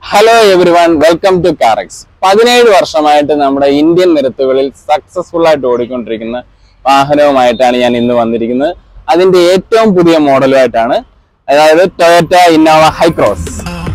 Hello everyone welcome to Carax പതിനേഴ് വർഷമായിട്ട് നമ്മുടെ ഇന്ത്യൻ നിരത്തുകളിൽ സക്സസ്ഫുൾ ആയിട്ട് ഓടിക്കൊണ്ടിരിക്കുന്ന വാഹനവുമായിട്ടാണ് ഞാൻ ഇന്ന് വന്നിരിക്കുന്നത് അതിന്റെ ഏറ്റവും പുതിയ മോഡലുമായിട്ടാണ് അതായത് ടൊയോറ്റ ഇന്നോവ ഹൈക്രോസ്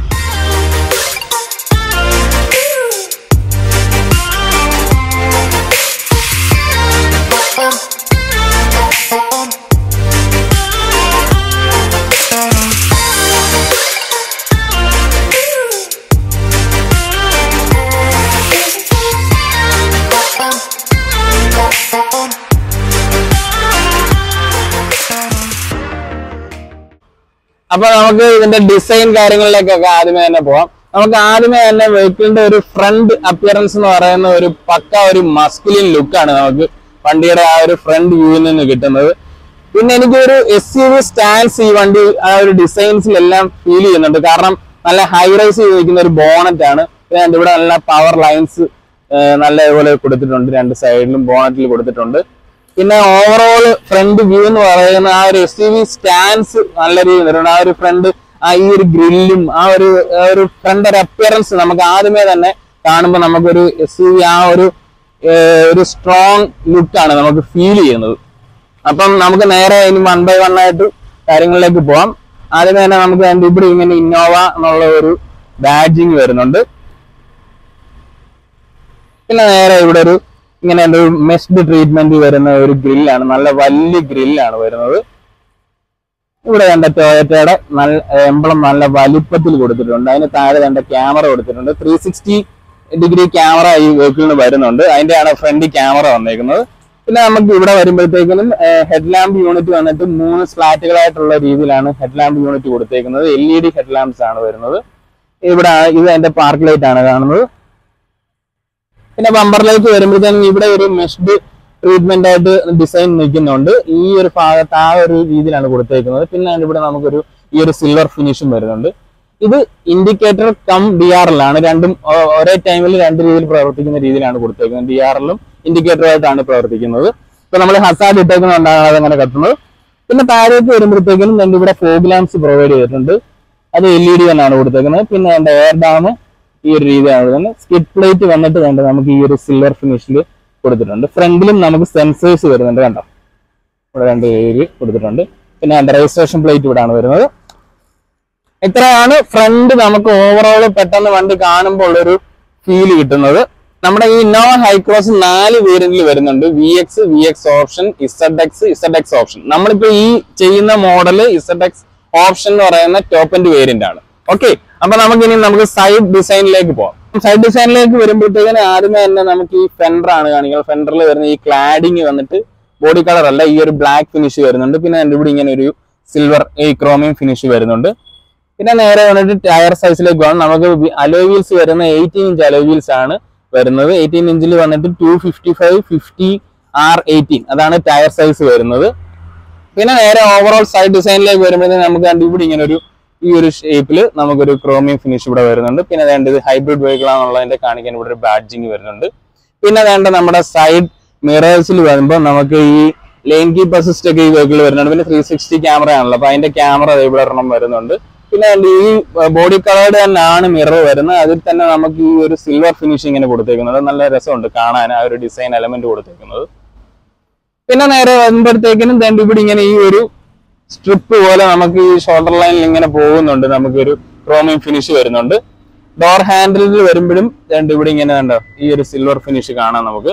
അപ്പൊ നമുക്ക് ഇതിന്റെ ഡിസൈൻ കാര്യങ്ങളിലേക്കൊക്കെ ആദ്യമേ തന്നെ പോവാം നമുക്ക് ആദ്യമേ തന്നെ വെഹിക്കിളിന്റെ ഒരു ഫ്രണ്ട് അപ്പിയറൻസ് എന്ന് പറയുന്ന ഒരു പക്ക ഒരു മസ്കുലിൻ ലുക്കാണ് നമുക്ക് വണ്ടിയുടെ ആ ഒരു ഫ്രണ്ട് വ്യൂവിൽ നിന്ന് കിട്ടുന്നത് പിന്നെ എനിക്കൊരു എസ് യു വി സ്റ്റാൻസ് ഈ വണ്ടി ആ ഒരു ഡിസൈൻസിലെല്ലാം ഫീൽ ചെയ്യുന്നുണ്ട് കാരണം നല്ല ഹൈ റൈസ് ചെയ്തിരിക്കുന്ന ഒരു ബോണറ്റ് ആണ് പിന്നെ അതിന്റെ ഇവിടെ നല്ല പവർ ലൈൻസ് നല്ല ഇതുപോലെ കൊടുത്തിട്ടുണ്ട് രണ്ട് സൈഡിലും ബോണറ്റിൽ കൊടുത്തിട്ടുണ്ട് പിന്നെ ഓവറോൾ ഫ്രണ്ട് വ്യൂ എന്ന് പറയുന്ന ആ ഒരു എസ് യു വി സ്റ്റാൻസ് നല്ല രീതിയിൽ വരുന്നുണ്ട് ആ ഒരു ഫ്രണ്ട് ആ ഈ ഒരു ഗ്രില്ലും ആ ഒരു ആ ഒരു ഫ്രണ്ട് ഒരു അപ്പിയറൻസ് നമുക്ക് ആദ്യമേ തന്നെ കാണുമ്പോൾ നമുക്കൊരു എസ് യു വി ആ ഒരു ഏർ, ഒരു സ്ട്രോങ് ലുക്കാണ് നമുക്ക് ഫീൽ ചെയ്യുന്നത് അപ്പം നമുക്ക് നേരെ ഇനി വൺ ബൈ വൺ ആയിട്ട് കാര്യങ്ങളിലേക്ക് പോവാം ആദ്യമേ തന്നെ നമുക്ക് അതിന്റെ ഇവിടെ ഇങ്ങനെ ഇന്നോവ എന്നുള്ള ഒരു ബാഡ്ജിങ് വരുന്നുണ്ട് പിന്നെ നേരെ ഇവിടെ ഒരു ഇങ്ങനെ ഒരു മെസ്ഡ് ട്രീറ്റ്മെന്റ് വരുന്ന ഒരു ഗ്രില്ലാണ് നല്ല വലിയ ഗ്രില്ലാണ് വരുന്നത് ഇവിടെ കണ്ട ടൊയോറ്റയുടെ നല്ല എംബ്ലം നല്ല വലിപ്പത്തിൽ കൊടുത്തിട്ടുണ്ട് അതിന് താഴെ കണ്ട ക്യാമറ കൊടുത്തിട്ടുണ്ട് ത്രീ സിക്സ്റ്റി ഡിഗ്രി ക്യാമറ ഈ വെഹിക്കിളിന് വരുന്നുണ്ട് അതിന്റെയാണ് ഫ്രണ്ടിൽ ക്യാമറ വന്നേക്കുന്നത് പിന്നെ നമുക്ക് ഇവിടെ വരുമ്പോഴത്തേക്കിനും ഹെഡ് ലാമ്പ് യൂണിറ്റ് വന്നിട്ട് മൂന്ന് സ്ലാറ്റുകളായിട്ടുള്ള രീതിയിലാണ് ഹെഡ് ലാമ്പ് യൂണിറ്റ് കൊടുത്തേക്കുന്നത് L E D head lamps ആണ് വരുന്നത് ഇവിടെ ഇത് അതിന്റെ പാർക്ക് ലൈറ്റ് ആണ് കാണുന്നത് പിന്നെ ബമ്പറിലേക്ക് വരുമ്പോഴത്തേനും ഇവിടെ ഒരു മെഷ്ഡ് ട്രീറ്റ്മെന്റ് ആയിട്ട് ഡിസൈൻ നിൽക്കുന്നുണ്ട് ഈ ഒരു ഭാഗത്ത് ആ ഒരു രീതിയിലാണ് കൊടുത്തേക്കുന്നത് പിന്നെ ഇവിടെ നമുക്കൊരു ഈ ഒരു സിൽവർ ഫിനിഷും വരുന്നുണ്ട് ഇത് indicator cum D R L ആണ് രണ്ടും ഒ- ഒരേ ടൈമിൽ രണ്ട് രീതിയിൽ പ്രവർത്തിക്കുന്ന രീതിയിലാണ് കൊടുത്തേക്കുന്നത് ഡി ആർ എല്ലും ഇൻഡിക്കേറ്ററുമായിട്ടാണ് പ്രവർത്തിക്കുന്നത് ഇപ്പൊ നമ്മൾ ഹസാഡ് ഇട്ടേക്കുന്നതുകൊണ്ടാണ് അതങ്ങനെ കത്തുന്നത് പിന്നെ താഴേക്ക് വരുമ്പോഴത്തേക്കും നമുക്ക് ഇവിടെ ഫോഗ് ലാംപ്സ് പ്രൊവൈഡ് ചെയ്തിട്ടുണ്ട് അത് എൽ ഇ ഡി തന്നെയാണ് കൊടുത്തേക്കുന്നത് പിന്നെ അതിന്റെ എയർ ഡാം ഈ ഒരു രീതിയാണ് തന്നെ സ്കിഡ് പ്ലേറ്റ് വന്നിട്ട് കണ്ട് നമുക്ക് ഈ ഒരു സിൽവർ ഫിനിഷിൽ കൊടുത്തിട്ടുണ്ട് ഫ്രണ്ടിലും നമുക്ക് സെൻസേഴ്സ് വരുന്നുണ്ട് കണ്ടോ ഇവിടെ രണ്ട് ഏരിയ കൊടുത്തിട്ടുണ്ട് പിന്നെ അതിന്റെ രജിസ്ട്രേഷൻ പ്ലേറ്റ് ഇവിടെയാണ് വരുന്നത് ഇത്രയാണ് ഫ്രണ്ട് നമുക്ക് ഓവറോൾ പെട്ടെന്ന് വണ്ടി കാണുമ്പോൾ ഉള്ളൊരു ഫീൽ കിട്ടുന്നത് നമ്മുടെ ഈ ഇന്നോവ ഹൈക്രോസ് നാല് വേരിയന്റിൽ വരുന്നുണ്ട് V X V X option Z X Z X option നമ്മളിപ്പോ ഈ ചെയ്യുന്ന മോഡൽ ഇസഡ് എക്സ് ഓപ്ഷൻ എന്ന് പറയുന്ന ടോപ്പ് എൻഡ് വേരിയന്റ് ആണ് ഓക്കെ അപ്പൊ നമുക്ക് ഇനി നമുക്ക് സൈഡ് ഡിസൈനിലേക്ക് പോവാം സൈഡ് ഡിസൈനിലേക്ക് വരുമ്പോഴത്തേക്കിന് ആദ്യമേ തന്നെ നമുക്ക് ഈ ഫെൻഡർ ആണ് കാണിക്കുന്നത് ഫെൻഡറിൽ വരുന്ന ഈ ക്ലാഡിങ് വന്നിട്ട് ബോഡി കളർ അല്ല ഈ ഒരു ബ്ലാക്ക് ഫിനിഷ് വരുന്നുണ്ട് പിന്നെ അതിന്റെ ഇവിടെ ഇങ്ങനെ ഒരു സിൽവർ ഈ ക്രോമിയം ഫിനിഷ് വരുന്നുണ്ട് പിന്നെ നേരെ വന്നിട്ട് ടയർ സൈസിലേക്ക് പോകാം നമുക്ക് അലോ വീൽസ് വരുന്ന എയ്റ്റീൻ ഇഞ്ച് അലോ വീൽസ് ആണ് വരുന്നത് എയ്റ്റീൻ ഇഞ്ചിൽ വന്നിട്ട് two fifty five fifty R eighteen അതാണ് ടയർ സൈസ് വരുന്നത് പിന്നെ നേരെ ഓവറോൾ സൈഡ് ഡിസൈനിലേക്ക് വരുമ്പോഴത്തേക്ക് നമുക്ക് കണ്ട് ഇവിടെ ഇങ്ങനെ ഒരു ഈ ഒരു ഷേപ്പിൽ നമുക്കൊരു ക്രോമിയം ഫിനിഷ് ഇവിടെ വരുന്നുണ്ട് പിന്നെ വേണ്ട ഇത് ഹൈബ്രിഡ് വെഹിക്കിൾ ആണെന്നുള്ളതിന്റെ കാണിക്കാൻ ഇവിടെ ഒരു ബാഡ്ജിങ് വരുന്നുണ്ട് പിന്നെ വേണ്ട നമ്മുടെ സൈഡ് മിറേഴ്സിൽ വരുമ്പോൾ നമുക്ക് ഈ ലെയിൻ കീപ്പ് അസിസ്റ്റ് ഒക്കെ ഈ വെഹിക്കിൾ വരുന്നുണ്ട് പിന്നെ ത്രീ സിക്സ്റ്റി ക്യാമറ ആണല്ലോ അപ്പൊ അതിന്റെ ക്യാമറ ഇവിടെ ഒരെണ്ണം വരുന്നുണ്ട് പിന്നെ അതിന്റെ ഈ ബോഡി കളേർഡ് തന്നെയാണ് മിറർ വരുന്നത് അതിൽ തന്നെ നമുക്ക് ഈ ഒരു സിൽവർ ഫിനിഷ് ഇങ്ങനെ കൊടുത്തേക്കുന്നത് നല്ല രസമുണ്ട് കാണാൻ ആ ഒരു ഡിസൈൻ എലമെന്റ് കൊടുത്തേക്കുന്നത് പിന്നെ നേരെ വരുമ്പോഴത്തേക്കിനും ദണ്ട് ഇവിടെ ഇങ്ങനെ ഈ ഒരു സ്ട്രിപ്പ് പോലെ നമുക്ക് ഈ ഷോൾഡർ ലൈനിൽ ഇങ്ങനെ പോകുന്നുണ്ട് നമുക്കൊരു ക്രോമിയം ഫിനിഷ് വരുന്നുണ്ട് ഡോർ ഹാൻഡിലിൽ വരുമ്പോഴും ദണ്ട് ഇവിടെ ഇങ്ങനെ കണ്ടോ ഈ ഒരു സിൽവർ ഫിനിഷ് കാണാം നമുക്ക്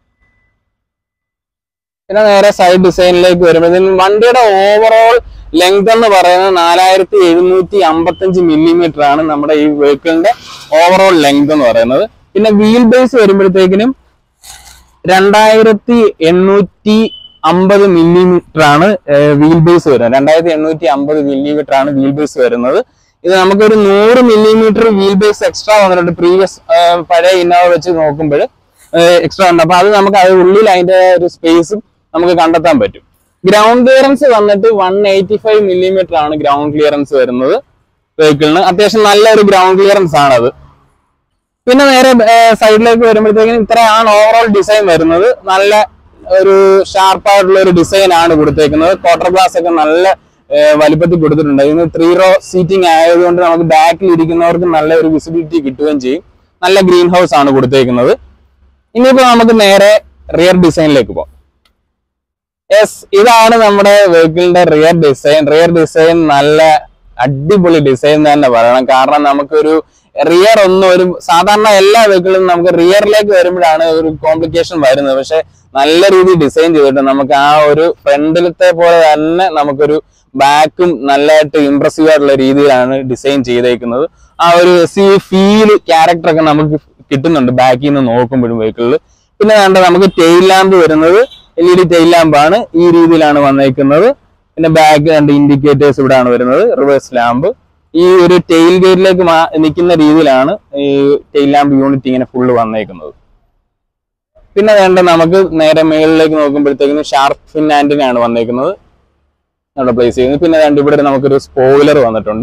പിന്നെ നേരെ സൈഡ് ഡിസൈനിലേക്ക് വരുമ്പോഴത്തേക്കും വണ്ടിയുടെ ഓവറോൾ ലെങ്ത് എന്ന് പറയുന്നത് നാലായിരത്തി എഴുന്നൂറ്റി അമ്പത്തഞ്ച് മില്ലിമീറ്റർ ആണ് നമ്മുടെ ഈ വെഹിക്കിളിന്റെ ഓവറോൾ ലെങ്ത് എന്ന് പറയുന്നത് പിന്നെ വീൽ ബേസ് വരുമ്പോഴത്തേക്കിനും രണ്ടായിരത്തി എണ്ണൂറ്റി അമ്പത് മില്ലിമീറ്റർ ആണ് വീൽ ബേസ് വരുന്നത് രണ്ടായിരത്തി എണ്ണൂറ്റി അമ്പത് മില്ലിമീറ്റർ ആണ് വീൽ ബേസ് വരുന്നത് ഇത് നമുക്കൊരു നൂറ് മില്ലിമീറ്റർ വീൽ ബേസ് എക്സ്ട്രാ വന്നിട്ടുണ്ട് പ്രീവിയസ് പഴയ ഇന്നോവ വെച്ച് നോക്കുമ്പോൾ എക്സ്ട്രാ ഉണ്ട് അപ്പൊ അത് നമുക്ക് അത് ഉള്ളിൽ അതിന്റെ ഒരു സ്പേസും നമുക്ക് കണ്ടെത്താൻ പറ്റും ഗ്രൗണ്ട് ക്ലിയറൻസ് വന്നിട്ട് വൺ എയ്റ്റി ഫൈവ് മില്ലിമീറ്റർ ആണ് ഗ്രൗണ്ട് ക്ലിയറൻസ് വരുന്നത് വെഹിക്കിളിന് അത്യാവശ്യം നല്ലൊരു ഗ്രൗണ്ട് ക്ലിയറൻസ് ആണത് പിന്നെ നേരെ സൈഡിലേക്ക് വരുമ്പോഴത്തേക്കും ഇത്രയാണ് ഓവറോൾ ഡിസൈൻ വരുന്നത് നല്ല ഒരു ഷാർപ്പായിട്ടുള്ള ഒരു ഡിസൈൻ ആണ് കൊടുത്തേക്കുന്നത് ക്വാർട്ടർ ഗ്ലാസ് ഒക്കെ നല്ല ഏഹ്, വലിപ്പത്തിൽ കൊടുത്തിട്ടുണ്ട് ഇതിന് ത്രീ റോ സീറ്റിംഗ് ആയതുകൊണ്ട് നമുക്ക് ബാക്കിൽ ഇരിക്കുന്നവർക്ക് നല്ല ഒരു വിസിബിലിറ്റി കിട്ടുകയും ചെയ്യും നല്ല ഗ്രീൻ ഹൗസ് ആണ് കൊടുത്തേക്കുന്നത് ഇനിയിപ്പോ നമുക്ക് നേരെ റിയർ ഡിസൈനിലേക്ക് പോകാം യെസ് ഇതാണ് നമ്മുടെ വെഹിക്കിളിന്റെ റിയർ ഡിസൈൻ റിയർ ഡിസൈൻ നല്ല അടിപൊളി ഡിസൈൻ തന്നെ പറയണം കാരണം നമുക്കൊരു റിയർ ഒന്നും ഒരു സാധാരണ എല്ലാ വെഹിക്കിളും നമുക്ക് റിയറിലേക്ക് വരുമ്പോഴാണ് ഒരു കോംപ്ലിക്കേഷൻ വരുന്നത് പക്ഷെ നല്ല രീതിയിൽ ഡിസൈൻ ചെയ്തിട്ട് നമുക്ക് ആ ഒരു ഫ്രണ്ടിലത്തെ പോലെ തന്നെ നമുക്കൊരു ബാക്കും നല്ലതായിട്ട് ഇമ്പ്രസീവ് ആയിട്ടുള്ള രീതിയിലാണ് ഡിസൈൻ ചെയ്തേക്കുന്നത് ആ ഒരു സി ഫീൽ ക്യാരക്ടർ ഒക്കെ നമുക്ക് കിട്ടുന്നുണ്ട് ബാക്കിൽ നിന്ന് നോക്കുമ്പോഴും വെഹിക്കിളിൽ പിന്നെ വേണ്ട നമുക്ക് ടെയിൽ ലാമ്പ് വരുന്നത് എൽ ഇ ഡി ടെയിൽ ലാമ്പാണ് ഈ രീതിയിലാണ് വന്നേക്കുന്നത് പിന്നെ ബാക്ക് രണ്ട് ഇൻഡിക്കേറ്റേഴ്സ് ഇവിടെയാണ് വരുന്നത് റിവേഴ്സ് ലാമ്പ് ഈ ഒരു ടെയിൽ ഗേറ്റിലേക്ക് നിൽക്കുന്ന രീതിയിലാണ് ഈ ടെയിൽ ലാമ്പ് യൂണിറ്റ് ഇങ്ങനെ ഫുള്ള് വന്നേക്കുന്നത് പിന്നെ വേണ്ട നമുക്ക് നേരെ മുകളിലേക്ക് നോക്കുമ്പോഴത്തേക്കിനും ഷാർപ്പ് ഫിൻ ആന്റിനാണ് വന്നേക്കുന്നത് അവിടെ പ്ലേസ് ചെയ്യുന്നത് പിന്നെ വേണ്ട ഇവിടെ നമുക്കൊരു സ്പോയിലർ വന്നിട്ടുണ്ട്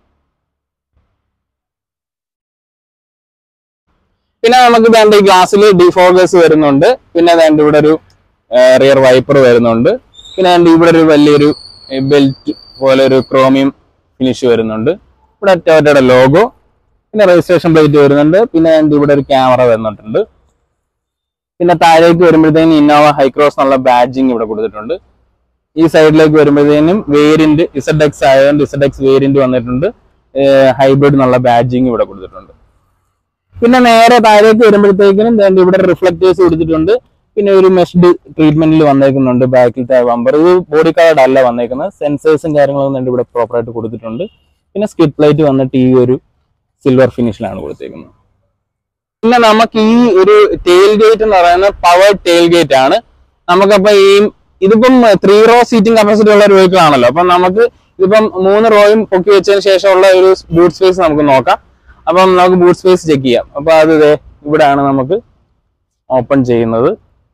പിന്നെ നമുക്ക് വേണ്ട ഈ ഗ്ലാസ്സിൽ ഡിഫോഗസ് വരുന്നുണ്ട് പിന്നെ വേണ്ട ഇവിടെ ഒരു റിയർ വൈപ്പർ വരുന്നുണ്ട് പിന്നെ വേണ്ട ഇവിടെ ഒരു വലിയൊരു ബെൽറ്റ് പോലെ ഒരു ക്രോമിയം ഫിനിഷ് വരുന്നുണ്ട് ഇവിടെ ടൊയോട്ടയുടെ ലോഗോ പിന്നെ രജിസ്ട്രേഷൻ പ്ലേറ്റ് വരുന്നുണ്ട് പിന്നെ വേണ്ട ഇവിടെ ഒരു ക്യാമറ വരുന്നുണ്ട് പിന്നെ താഴേക്ക് വരുമ്പോഴത്തേനും ഇന്നോവ ഹൈക്രോസ് എന്നുള്ള ബാഡ്ജിങ് ഇവിടെ കൊടുത്തിട്ടുണ്ട് ഈ സൈഡിലേക്ക് വരുമ്പോഴത്തേനും വേരിയന്റ് ഇസഡ് എക്സ് ആയതുകൊണ്ട് ഇസഡ് എക്സ് വേരിയന്റ് വന്നിട്ടുണ്ട് ഹൈബ്രിഡ് എന്നുള്ള ബാഡ്ജിങ് ഇവിടെ കൊടുത്തിട്ടുണ്ട് പിന്നെ നേരെ താഴേക്ക് വരുമ്പോഴത്തേക്കിനും ദേ ഇവിടെ റിഫ്ലക്റ്റേഴ്സ് കൊടുത്തിട്ടുണ്ട് പിന്നെ ഒരു മെഷ്ഡ് ട്രീറ്റ്മെന്റിൽ വന്നേക്കുന്നുണ്ട് ബാക്കിലത്തെ ബമ്പർ ഇത് ബോഡി കാർഡ് അല്ല വന്നേക്കുന്നത് സെൻസേഴ്സും കാര്യങ്ങളൊന്നും ഉണ്ട് ഇവിടെ പ്രോപ്പറായിട്ട് കൊടുത്തിട്ടുണ്ട് പിന്നെ സ്കിഡ് പ്ലേറ്റ് വന്നിട്ട് ഈ ഒരു സിൽവർ ഫിനിഷിലാണ് കൊടുത്തേക്കുന്നത് പിന്നെ നമുക്ക് ഈ ഒരു ടെയിൽ ഗേറ്റ് എന്ന് പറയുന്നത് പവർ ടെയിൽ ഗേറ്റ് ആണ് നമുക്കപ്പോ ഈ ഇതിപ്പം ത്രീ റോ സീറ്റിംഗ് കപ്പാസിറ്റി ഉള്ള ഒരു വെഹിക്കിൾ ആണല്ലോ അപ്പം നമുക്ക് ഇതിപ്പം മൂന്ന് റോയും പൊക്കി വെച്ചതിന് ശേഷമുള്ള ഒരു ബൂട്ട് സ്പേസ് നമുക്ക് നോക്കാം അപ്പം നമുക്ക് ബൂട്ട് സ്പേസ് ചെക്ക് ചെയ്യാം അപ്പൊ അത് ദേ ഇവിടെയാണ് നമുക്ക് ഓപ്പൺ ചെയ്യുന്നത്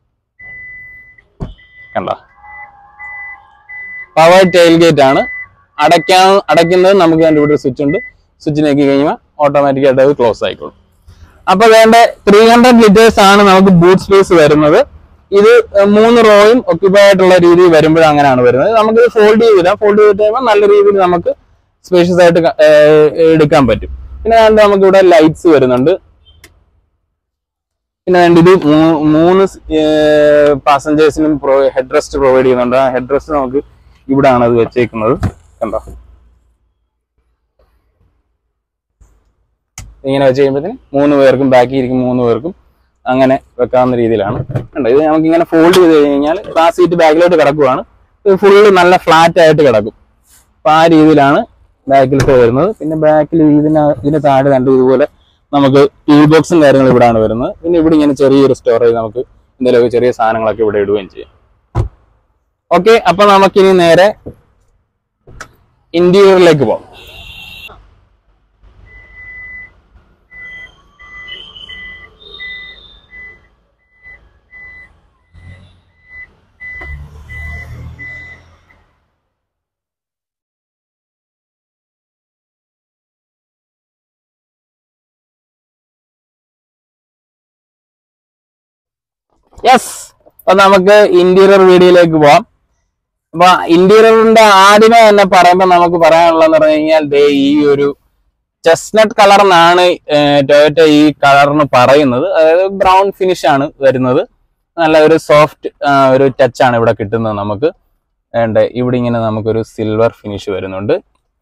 കണ്ട പവർ ടെയിൽ ഗേറ്റ് ആണ് അടയ്ക്കാൻ അടയ്ക്കുന്നത് നമുക്ക് അതിന്റെ ഇവിടെ സ്വിച്ച് ഉണ്ട് സ്വിച്ച് ഞെക്കി കഴിയുമ്പോൾ ഓട്ടോമാറ്റിക് ആയിട്ട് അത് ക്ലോസ് ആയിക്കോളും അപ്പൊ വേണ്ട ത്രീ ഹൺഡ്രഡ് ലിറ്റേഴ്സ് ആണ് നമുക്ക് ബൂട്ട് സ്പേസ് വരുന്നത് ഇത് മൂന്ന് റോയും ഒക്യുപ്പൈ ആയിട്ടുള്ള രീതിയിൽ വരുമ്പോഴും അങ്ങനെയാണ് വരുന്നത് നമുക്ക് ഫോൾഡ് ചെയ്തിടാം ഫോൾഡ് ചെയ്ത് കഴിയുമ്പോൾ നല്ല രീതിയിൽ നമുക്ക് സ്പേഷ്യസ് ആയിട്ട് ക- ഏർ എടുക്കാൻ പറ്റും പിന്നെ വേണ്ട നമുക്ക് ഇവിടെ ലൈറ്റ്സ് വരുന്നുണ്ട് പിന്നെ വേണ്ട ഇത് മൂ- മൂന്ന് പാസഞ്ചേഴ്സിനും ഹെഡ് റെസ്റ്റ് പ്രൊവൈഡ് ചെയ്യുന്നുണ്ട് ആ ഹെഡ് റെസ്റ്റ് നമുക്ക് ഇവിടാണ് അത് വെച്ചേക്കുന്നത് കണ്ടോ ഇങ്ങനെ വെച്ച് കഴിയുമ്പോഴത്തേന് മൂന്ന് പേർക്കും ബാക്കി ഇരിക്കും മൂന്ന് പേർക്കും അങ്ങനെ വെക്കാവുന്ന രീതിയിലാണ് കണ്ടോ ഇത് നമുക്ക് ഇങ്ങനെ ഫോൾഡ് ചെയ്ത് കഴിഞ്ഞാൽ ആ സീറ്റ് ബാക്കിലോട്ട് കിടക്കുവാണ് ഇത് ഫുള്ള് നല്ല ഫ്ലാറ്റ് ആയിട്ട് കിടക്കും അപ്പൊ ആ രീതിയിലാണ് ബാക്കിലത്തെ വരുന്നത് പിന്നെ ബാക്കിൽ ഇതിന് ഇതിന് താഴെ കണ്ടു ഇതുപോലെ നമുക്ക് ടൂൾ ബോക്സും കാര്യങ്ങളും ഇവിടെയാണ് വരുന്നത് പിന്നെ ഇവിടെ ഇങ്ങനെ ചെറിയൊരു സ്റ്റോറേജ് നമുക്ക് എന്തെങ്കിലുമൊക്കെ ചെറിയ സാധനങ്ങളൊക്കെ ഇവിടെ ഇടുകയും ചെയ്യാം ഓക്കെ അപ്പൊ നമുക്കിനി നേരെ ഇന്റീരിയറിലേക്ക് പോകാം യെസ് അപ്പൊ നമുക്ക് ഇന്റീരിയർ വീഡിയോയിലേക്ക് പോവാം അപ്പൊ ഇന്റീരിയറിന്റെ ആദ്യമേ തന്നെ പറയുമ്പോൾ നമുക്ക് പറയാനുള്ളതെന്ന് പറഞ്ഞു കഴിഞ്ഞാൽ ദേ ഈ ഒരു ചെസ്നട്ട് കളർ എന്നാണ് ടൊയോറ്റ ഈ കളറിന് പറയുന്നത് അതായത് ബ്രൗൺ ഫിനിഷ് ആണ് വരുന്നത് നല്ല ഒരു സോഫ്റ്റ് ഒരു ടച്ച് ആണ് ഇവിടെ കിട്ടുന്നത് നമുക്ക് വേണ്ട ഇവിടെ ഇങ്ങനെ നമുക്കൊരു സിൽവർ ഫിനിഷ് വരുന്നുണ്ട്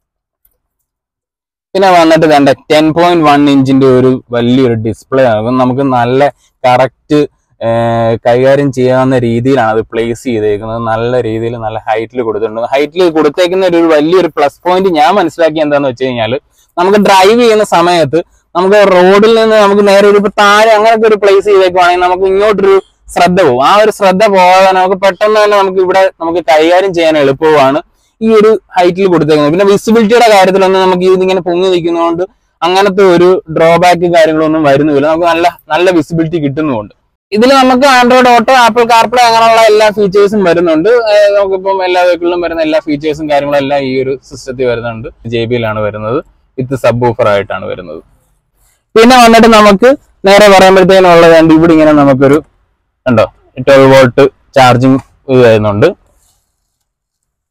പിന്നെ വന്നിട്ട് വേണ്ട ടെൻ പോയിന്റ് വൺ ഇഞ്ചിന്റെ ഒരു വലിയൊരു ഡിസ്പ്ലേ ആകും നമുക്ക് നല്ല കറക്റ്റ് കൈകാര്യം ചെയ്യാവുന്ന രീതിയിലാണ് അത് പ്ലേസ് ചെയ്തേക്കുന്നത് നല്ല രീതിയിൽ നല്ല ഹൈറ്റിൽ കൊടുത്തിട്ടുണ്ട് ഹൈറ്റിൽ കൊടുത്തേക്കുന്ന ഒരു വലിയൊരു പ്ലസ് പോയിന്റ് ഞാൻ മനസ്സിലാക്കി എന്താന്ന് വെച്ച് കഴിഞ്ഞാൽ നമുക്ക് ഡ്രൈവ് ചെയ്യുന്ന സമയത്ത് നമുക്ക് റോഡിൽ നിന്ന് നമുക്ക് നേരെ ഒരു ഇപ്പൊ താഴെ അങ്ങനത്തെ ഒരു പ്ലേസ് ചെയ്തേക്കുവാണെങ്കിൽ നമുക്ക് ഇങ്ങോട്ടൊരു ശ്രദ്ധ പോകും ആ ഒരു ശ്രദ്ധ പോകാതെ നമുക്ക് പെട്ടെന്ന് തന്നെ നമുക്ക് ഇവിടെ നമുക്ക് കൈകാര്യം ചെയ്യാൻ എളുപ്പമാണ് ഈ ഒരു ഹൈറ്റിൽ കൊടുത്തേക്കുന്നത് പിന്നെ വിസിബിലിറ്റിയുടെ കാര്യത്തിലൊന്നും നമുക്ക് ഇതിങ്ങനെ പൊങ്ങി നിൽക്കുന്നതുകൊണ്ട് അങ്ങനത്തെ ഒരു ഡ്രോബാക്ക് കാര്യങ്ങളൊന്നും വരുന്നില്ല നമുക്ക് നല്ല നല്ല വിസിബിലിറ്റി കിട്ടുന്നുമുണ്ട് ഇതിൽ നമുക്ക് ആൻഡ്രോയിഡ് ഓട്ടോ ആപ്പിൾ കാർപ്ലേ അങ്ങനെയുള്ള എല്ലാ ഫീച്ചേഴ്സും വരുന്നുണ്ട് ഏർ നമുക്കിപ്പം എല്ലാ വെഹിക്കിളിലും വരുന്ന എല്ലാ ഫീച്ചേഴ്സും കാര്യങ്ങളും എല്ലാം ഈ ഒരു സിസ്റ്റത്തിൽ വരുന്നുണ്ട് ജെ ബിയിലാണ് വരുന്നത് വിത്ത് സബ് ഓഫർ ആയിട്ടാണ് വരുന്നത് പിന്നെ വന്നിട്ട് നമുക്ക് നേരെ പറയുമ്പോഴത്തേനും ഉള്ളത് കണ്ട് ഇവിടെ ഇങ്ങനെ നമുക്കൊരു കണ്ടോ ട്വൽവ് വോൾട്ട് ചാർജിങ് ഇത് വരുന്നുണ്ട്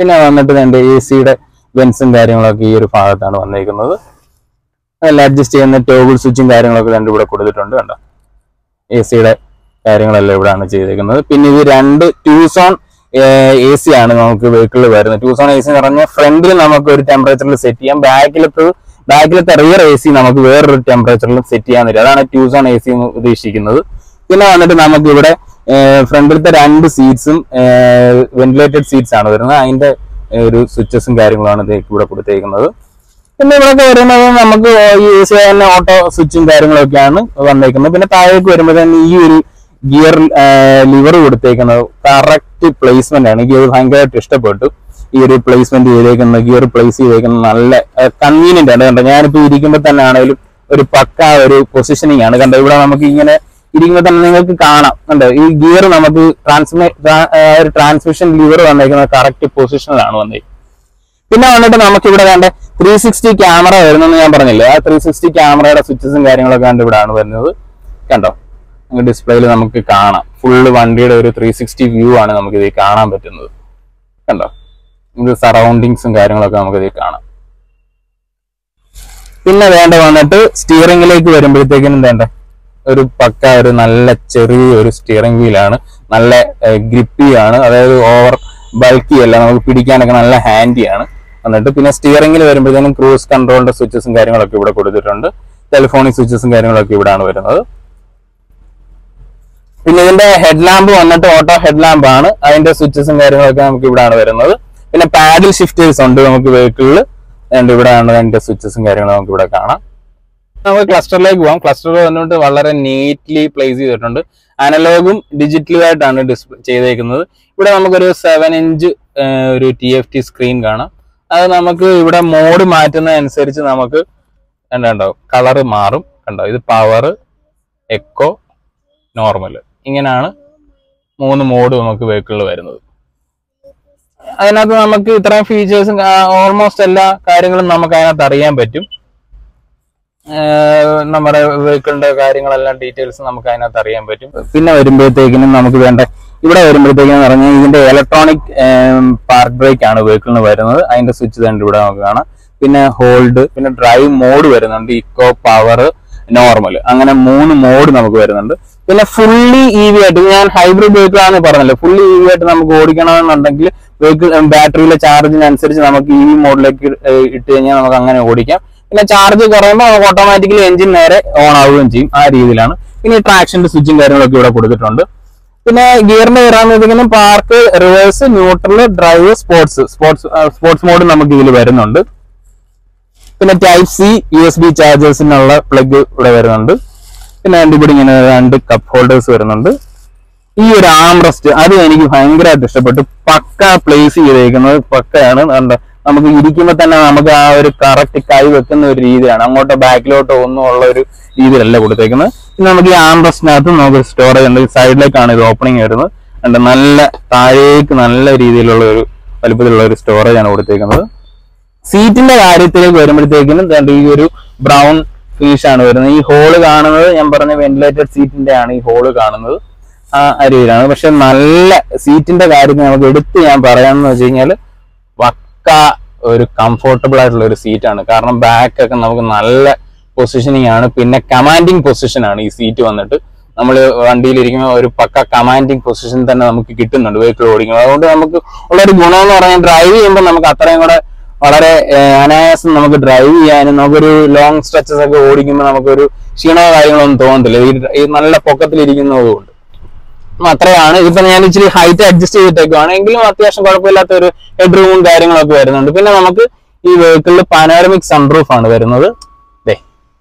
പിന്നെ വന്നിട്ട് എൻ്റെ എ സിയുടെ വെൻസും കാര്യങ്ങളൊക്കെ ഈ ഒരു ഭാഗത്താണ് വന്നിരിക്കുന്നത് അതെല്ലാം അഡ്ജസ്റ്റ് ചെയ്യുന്ന ടോബിൾ സ്വിച്ചും കാര്യങ്ങളൊക്കെ രണ്ട് ഇവിടെ കൊടുത്തിട്ടുണ്ട് കണ്ടോ എ സിയുടെ കാര്യങ്ങളെല്ലാം ഇവിടെയാണ് ചെയ്തേക്കുന്നത് പിന്നെ ഇത് രണ്ട് ടൂ സോൺ എ സി ആണ് നമുക്ക് വെഹിക്കിളിൽ വരുന്നത് ടൂ സോൺ എ സി എന്ന് പറഞ്ഞാൽ ഫ്രണ്ടിൽ നമുക്ക് ഒരു ടെമ്പറേച്ചറിൽ സെറ്റ് ചെയ്യാം ബാക്കിലത്തെ ബാക്കിലത്തെ റിയർ എ സി നമുക്ക് വേറൊരു ടെമ്പറേച്ചറിൽ സെറ്റ് ചെയ്യാൻ പറ്റും അതാണ് ടൂ സോൺ എ സി എന്ന് ഉദ്ദേശിക്കുന്നത് പിന്നെ വന്നിട്ട് നമുക്ക് ഇവിടെ ഫ്രണ്ടിലത്തെ രണ്ട് സീറ്റ്സും വെന്റിലേറ്റഡ് സീറ്റ്സ് ആണ് വരുന്നത് അതിന്റെ ഏർ, ഒരു സ്വിച്ചസും കാര്യങ്ങളാണ് ഇത് ഇവിടെ കൊടുത്തേക്കുന്നത് പിന്നെ ഇവിടെയൊക്കെ വരുന്നത് നമുക്ക് യൂസ് ചെയ്യാൻ ഓട്ടോ സ്വിച്ചും കാര്യങ്ങളൊക്കെയാണ് വന്നേക്കുന്നത് പിന്നെ താഴേക്ക് വരുമ്പോൾ തന്നെ ഈ ഒരു ഗിയർ ലിവർ കൊടുത്തേക്കുന്നത് കറക്റ്റ് പ്ലേസ്മെന്റ് ആണ് എനിക്ക് ഇത് ഭയങ്കരമായിട്ട് ഇഷ്ടപ്പെട്ടു ഈ ഒരു പ്ലേസ്മെന്റ് ചെയ്തേക്കുന്നത് ഗിയർ പ്ലേസ് ചെയ്തേക്കുന്നത് നല്ല കൺവീനിയന്റ് ആണ് കണ്ടോ ഞാനിപ്പോ ഇരിക്കുമ്പോൾ തന്നെ ആണെങ്കിലും ഒരു പക്ക ഒരു പൊസിഷനിങ് ആണ് കണ്ടോ ഇവിടെ നമുക്ക് ഇങ്ങനെ ഇരിക്കുമ്പോൾ തന്നെ നിങ്ങൾക്ക് കാണാം കണ്ടോ ഈ ഗിയർ നമുക്ക് ട്രാൻസ്മി ഒരു ട്രാൻസ്മിഷൻ ലിവർ വന്നേക്കുന്നത് കറക്റ്റ് പൊസിഷനിലാണ് വന്നേക്കുന്നത് പിന്നെ വന്നിട്ട് നമുക്ക് ഇവിടെ കണ്ട ത്രീ സിക്സ്റ്റി ക്യാമറ വരുന്നെന്ന് ഞാൻ പറഞ്ഞില്ലേ ആ ത്രീ സിക്സ്റ്റി ക്യാമറയുടെ സ്വിച്ചസും കാര്യങ്ങളൊക്കെ കണ്ട് ഇവിടെയാണ് വരുന്നത് കണ്ടോ ഡിസ്പ്ലേയിൽ നമുക്ക് കാണാം ഫുള്ള് വണ്ടിയുടെ ഒരു ത്രീ സിക്സ്റ്റി വ്യൂ ആണ് നമുക്ക് ഇതിൽ കാണാൻ പറ്റുന്നത് കണ്ടോ ഇത് സറൗണ്ടിങ്സും കാര്യങ്ങളൊക്കെ നമുക്ക് ഇതിൽ കാണാം പിന്നെ വേണ്ട വന്നിട്ട് സ്റ്റിയറിംഗിലേക്ക് വരുമ്പോഴത്തേക്കിനും വേണ്ട ഒരു പക്ക ഒരു നല്ല ചെറിയ ഒരു സ്റ്റിയറിംഗ് വീലാണ് നല്ല ഗ്രിപ്പി ആണ് അതായത് ഓവർ ബൾക്കി അല്ല നമുക്ക് പിടിക്കാനൊക്കെ നല്ല ഹാൻഡി ആണ് എന്നിട്ട് പിന്നെ സ്റ്റിയറിംഗിൽ വരുമ്പോഴത്തേനും ക്രൂസ് കൺട്രോളിന്റെ സ്വിച്ചസും കാര്യങ്ങളൊക്കെ ഇവിടെ കൊടുത്തിട്ടുണ്ട് ടെലിഫോണിക് സ്വിച്ചസും കാര്യങ്ങളൊക്കെ ഇവിടെയാണ് വരുന്നത് പിന്നെ ഇതിന്റെ ഹെഡ് ലാമ്പ് വന്നിട്ട് ഓട്ടോ ഹെഡ് ലാമ്പ് ആണ് അതിന്റെ സ്വിച്ചസും കാര്യങ്ങളൊക്കെ നമുക്ക് ഇവിടെയാണ് വരുന്നത് പിന്നെ പാഡിൽ ഷിഫ്റ്റേഴ്സ് ഉണ്ട് നമുക്ക് വെഹിക്കിളിൽ അതുകൊണ്ട് ഇവിടെയാണ് അതിന്റെ സ്വിച്ചസും കാര്യങ്ങളും നമുക്ക് ഇവിടെ കാണാം നമുക്ക് ക്ലസ്റ്ററിലേക്ക് പോകാം ക്ലസ്റ്റർ വന്നിട്ട് വളരെ നീറ്റ്ലി പ്ലേസ് ചെയ്തിട്ടുണ്ട് അനലോഗും ഡിജിറ്റലും ആയിട്ടാണ് ഡിസ്പ്ലേ ചെയ്തേക്കുന്നത് ഇവിടെ നമുക്കൊരു സെവൻ ഇഞ്ച് ഒരു ടി എഫ് ടി സ്ക്രീൻ കാണാം അത് നമുക്ക് ഇവിടെ മോഡ് മാറ്റുന്നതനുസരിച്ച് നമുക്ക് എന്താ കളറ് മാറും കണ്ടോ ഇത് പവർ എക്കോ നോർമൽ ഇങ്ങനെയാണ് മൂന്ന് മോഡ് നമുക്ക് വെഹിക്കിളിൽ വരുന്നത് അതിനകത്ത് നമുക്ക് ഇത്രയും ഫീച്ചേഴ്സും ഓൾമോസ്റ്റ് എല്ലാ കാര്യങ്ങളും നമുക്ക് അതിനകത്ത് അറിയാൻ പറ്റും ആഹ് നമ്മുടെ വെഹിക്കിളിന്റെ കാര്യങ്ങളെല്ലാം ഡീറ്റെയിൽസ് നമുക്ക് അതിനകത്ത് അറിയാൻ പറ്റും പിന്നെ വരുമ്പോഴത്തേക്കിനും നമുക്ക് വേണ്ട ഇവിടെ വരുമ്പോഴത്തേക്കിനും പറഞ്ഞാൽ ഇതിന്റെ ഇലക്ട്രോണിക് പാർക്ക് ബ്രേക്ക് ആണ് വെഹിക്കിളിന് വരുന്നത് അതിന്റെ സ്വിച്ച് തന്നെ ഇവിടെ നമുക്ക് കാണാം പിന്നെ ഹോൾഡ് പിന്നെ ഡ്രൈവ് മോഡ് വരുന്നുണ്ട് ഇക്കോ പവർ നോർമൽ അങ്ങനെ മൂന്ന് മോഡ് നമുക്ക് വരുന്നുണ്ട് പിന്നെ ഫുള്ളി ഇ വി ആയിട്ട് ഞാൻ ഹൈബ്രിഡ് വെഹിക്കിൾ ആണെന്ന് പറഞ്ഞല്ലോ ഫുള്ളി ഇ വി ആയിട്ട് നമുക്ക് ഓടിക്കണമെന്നുണ്ടെങ്കിൽ വെഹിക്കിൾ ബാറ്ററിയിലെ ചാർജിനനുസരിച്ച് നമുക്ക് ഇ വി മോഡിലേക്ക് ഇട്ട് കഴിഞ്ഞാൽ നമുക്ക് അങ്ങനെ ഓടിക്കാം പിന്നെ ചാർജ് കുറയുമ്പോൾ നമുക്ക് ഓട്ടോമാറ്റിക്കലി എഞ്ചിൻ നേരെ ഓൺ ആവുകയും ചെയ്യും ആ രീതിയിലാണ് പിന്നെ ട്രാക്ഷന്റെ സ്വിച്ചും കാര്യങ്ങളൊക്കെ ഇവിടെ കൊടുത്തിട്ടുണ്ട് പിന്നെ ഗിയറിന്റെ വരാകുമ്പോഴത്തേക്കിനും park reverse neutral drive sports sports sports mode നമുക്ക് ഇതിൽ വരുന്നുണ്ട് പിന്നെ type C U S B ചാർജേഴ്സിനുള്ള പ്ലഗ് ഇവിടെ വരുന്നുണ്ട് പിന്നെ അതിന്റെ ഇവിടെ ഇങ്ങനെ രണ്ട് കപ്പ് ഹോൾഡേഴ്സ് വരുന്നുണ്ട് ഈ ഒരു ആംറസ്റ്റ് അത് എനിക്ക് ഭയങ്കരമായിട്ട് ഇഷ്ടപ്പെട്ടു പക്ക പ്ലേസ് ചെയ്തേക്കുന്നത് പക്കയാണ് കണ്ടോ നമുക്ക് ഇരിക്കുമ്പോൾ തന്നെ നമുക്ക് ആ ഒരു കറക്റ്റ് കൈ വെക്കുന്ന ഒരു രീതിയാണ് അങ്ങോട്ടോ ബാക്കിലോട്ടോ ഒന്നും ഉള്ള ഒരു രീതിയിലല്ല കൊടുത്തേക്കുന്നത് പിന്നെ നമുക്ക് ഈ ആംറസ്റ്റിനകത്ത് നമുക്ക് സ്റ്റോറേജ് ഉണ്ട് സൈഡിലേക്കാണ് ഇത് ഓപ്പണിംഗ് വരുന്നത് കണ്ടോ നല്ല താഴേക്ക് നല്ല രീതിയിലുള്ള ഒരു വലുപ്പത്തിലുള്ള ഒരു സ്റ്റോറേജ് ആണ് കൊടുത്തേക്കുന്നത് സീറ്റിന്റെ കാര്യത്തിലേക്ക് വരുമ്പോഴത്തേക്കിനും ദാണ്ട് ഈ ഒരു ബ്രൗൺ ഫിനിഷ് ആണ് വരുന്നത് ഈ ഹോള് കാണുന്നത് ഞാൻ പറഞ്ഞ വെന്റിലേറ്റഡ് സീറ്റിന്റെ ആണ് ഈ ഹോള് കാണുന്നത് ആ അരിയിലാണ് പക്ഷെ നല്ല സീറ്റിന്റെ കാര്യത്തിൽ നമുക്ക് എടുത്ത് ഞാൻ പറയാമെന്ന് വെച്ച് കഴിഞ്ഞാൽ പക്ക ഒരു കംഫർട്ടബിൾ ആയിട്ടുള്ള ഒരു സീറ്റാണ് കാരണം ബാക്ക് ഒക്കെ നമുക്ക് നല്ല പൊസിഷനിങ് ആണ് പിന്നെ കമാൻഡിങ് പൊസിഷൻ ആണ് ഈ സീറ്റ് വന്നിട്ട് നമ്മൾ വണ്ടിയിൽ ഇരിക്കുമ്പോൾ ഒരു പക്ക കമാൻഡിങ് പൊസിഷൻ തന്നെ നമുക്ക് കിട്ടുന്നുണ്ട് വെഹിക്കിൾ ഓടിക്കുമ്പോൾ അതുകൊണ്ട് നമുക്ക് ഉള്ളൊരു ഗുണം എന്ന് പറഞ്ഞാൽ ഡ്രൈവ് ചെയ്യുമ്പോൾ നമുക്ക് അത്രയും കൂടെ വളരെ ഏഹ്, അനായാസം നമുക്ക് ഡ്രൈവ് ചെയ്യാനും നമുക്കൊരു ലോങ് സ്ട്രെച്ചസ് ഒക്കെ ഓടിക്കുമ്പോൾ നമുക്കൊരു ക്ഷീണമോ കാര്യങ്ങളൊന്നും തോന്നത്തില്ല ഈ ഈ നല്ല പൊക്കത്തിലിരിക്കുന്നതുകൊണ്ട് അത്രയാണ് ഇതിപ്പോ ഞാൻ ഇച്ചിരി ഹൈറ്റ് അഡ്ജസ്റ്റ് ചെയ്തിട്ടേക്കുവാണ് എങ്കിലും അത്യാവശ്യം കുഴപ്പമില്ലാത്ത ഒരു ഹെഡ് റൂമും കാര്യങ്ങളൊക്കെ വരുന്നുണ്ട് പിന്നെ നമുക്ക് ഈ വെഹിക്കിളിൽ പാനോറമിക് സൺറൂഫ് ആണ് വരുന്നത് ദേ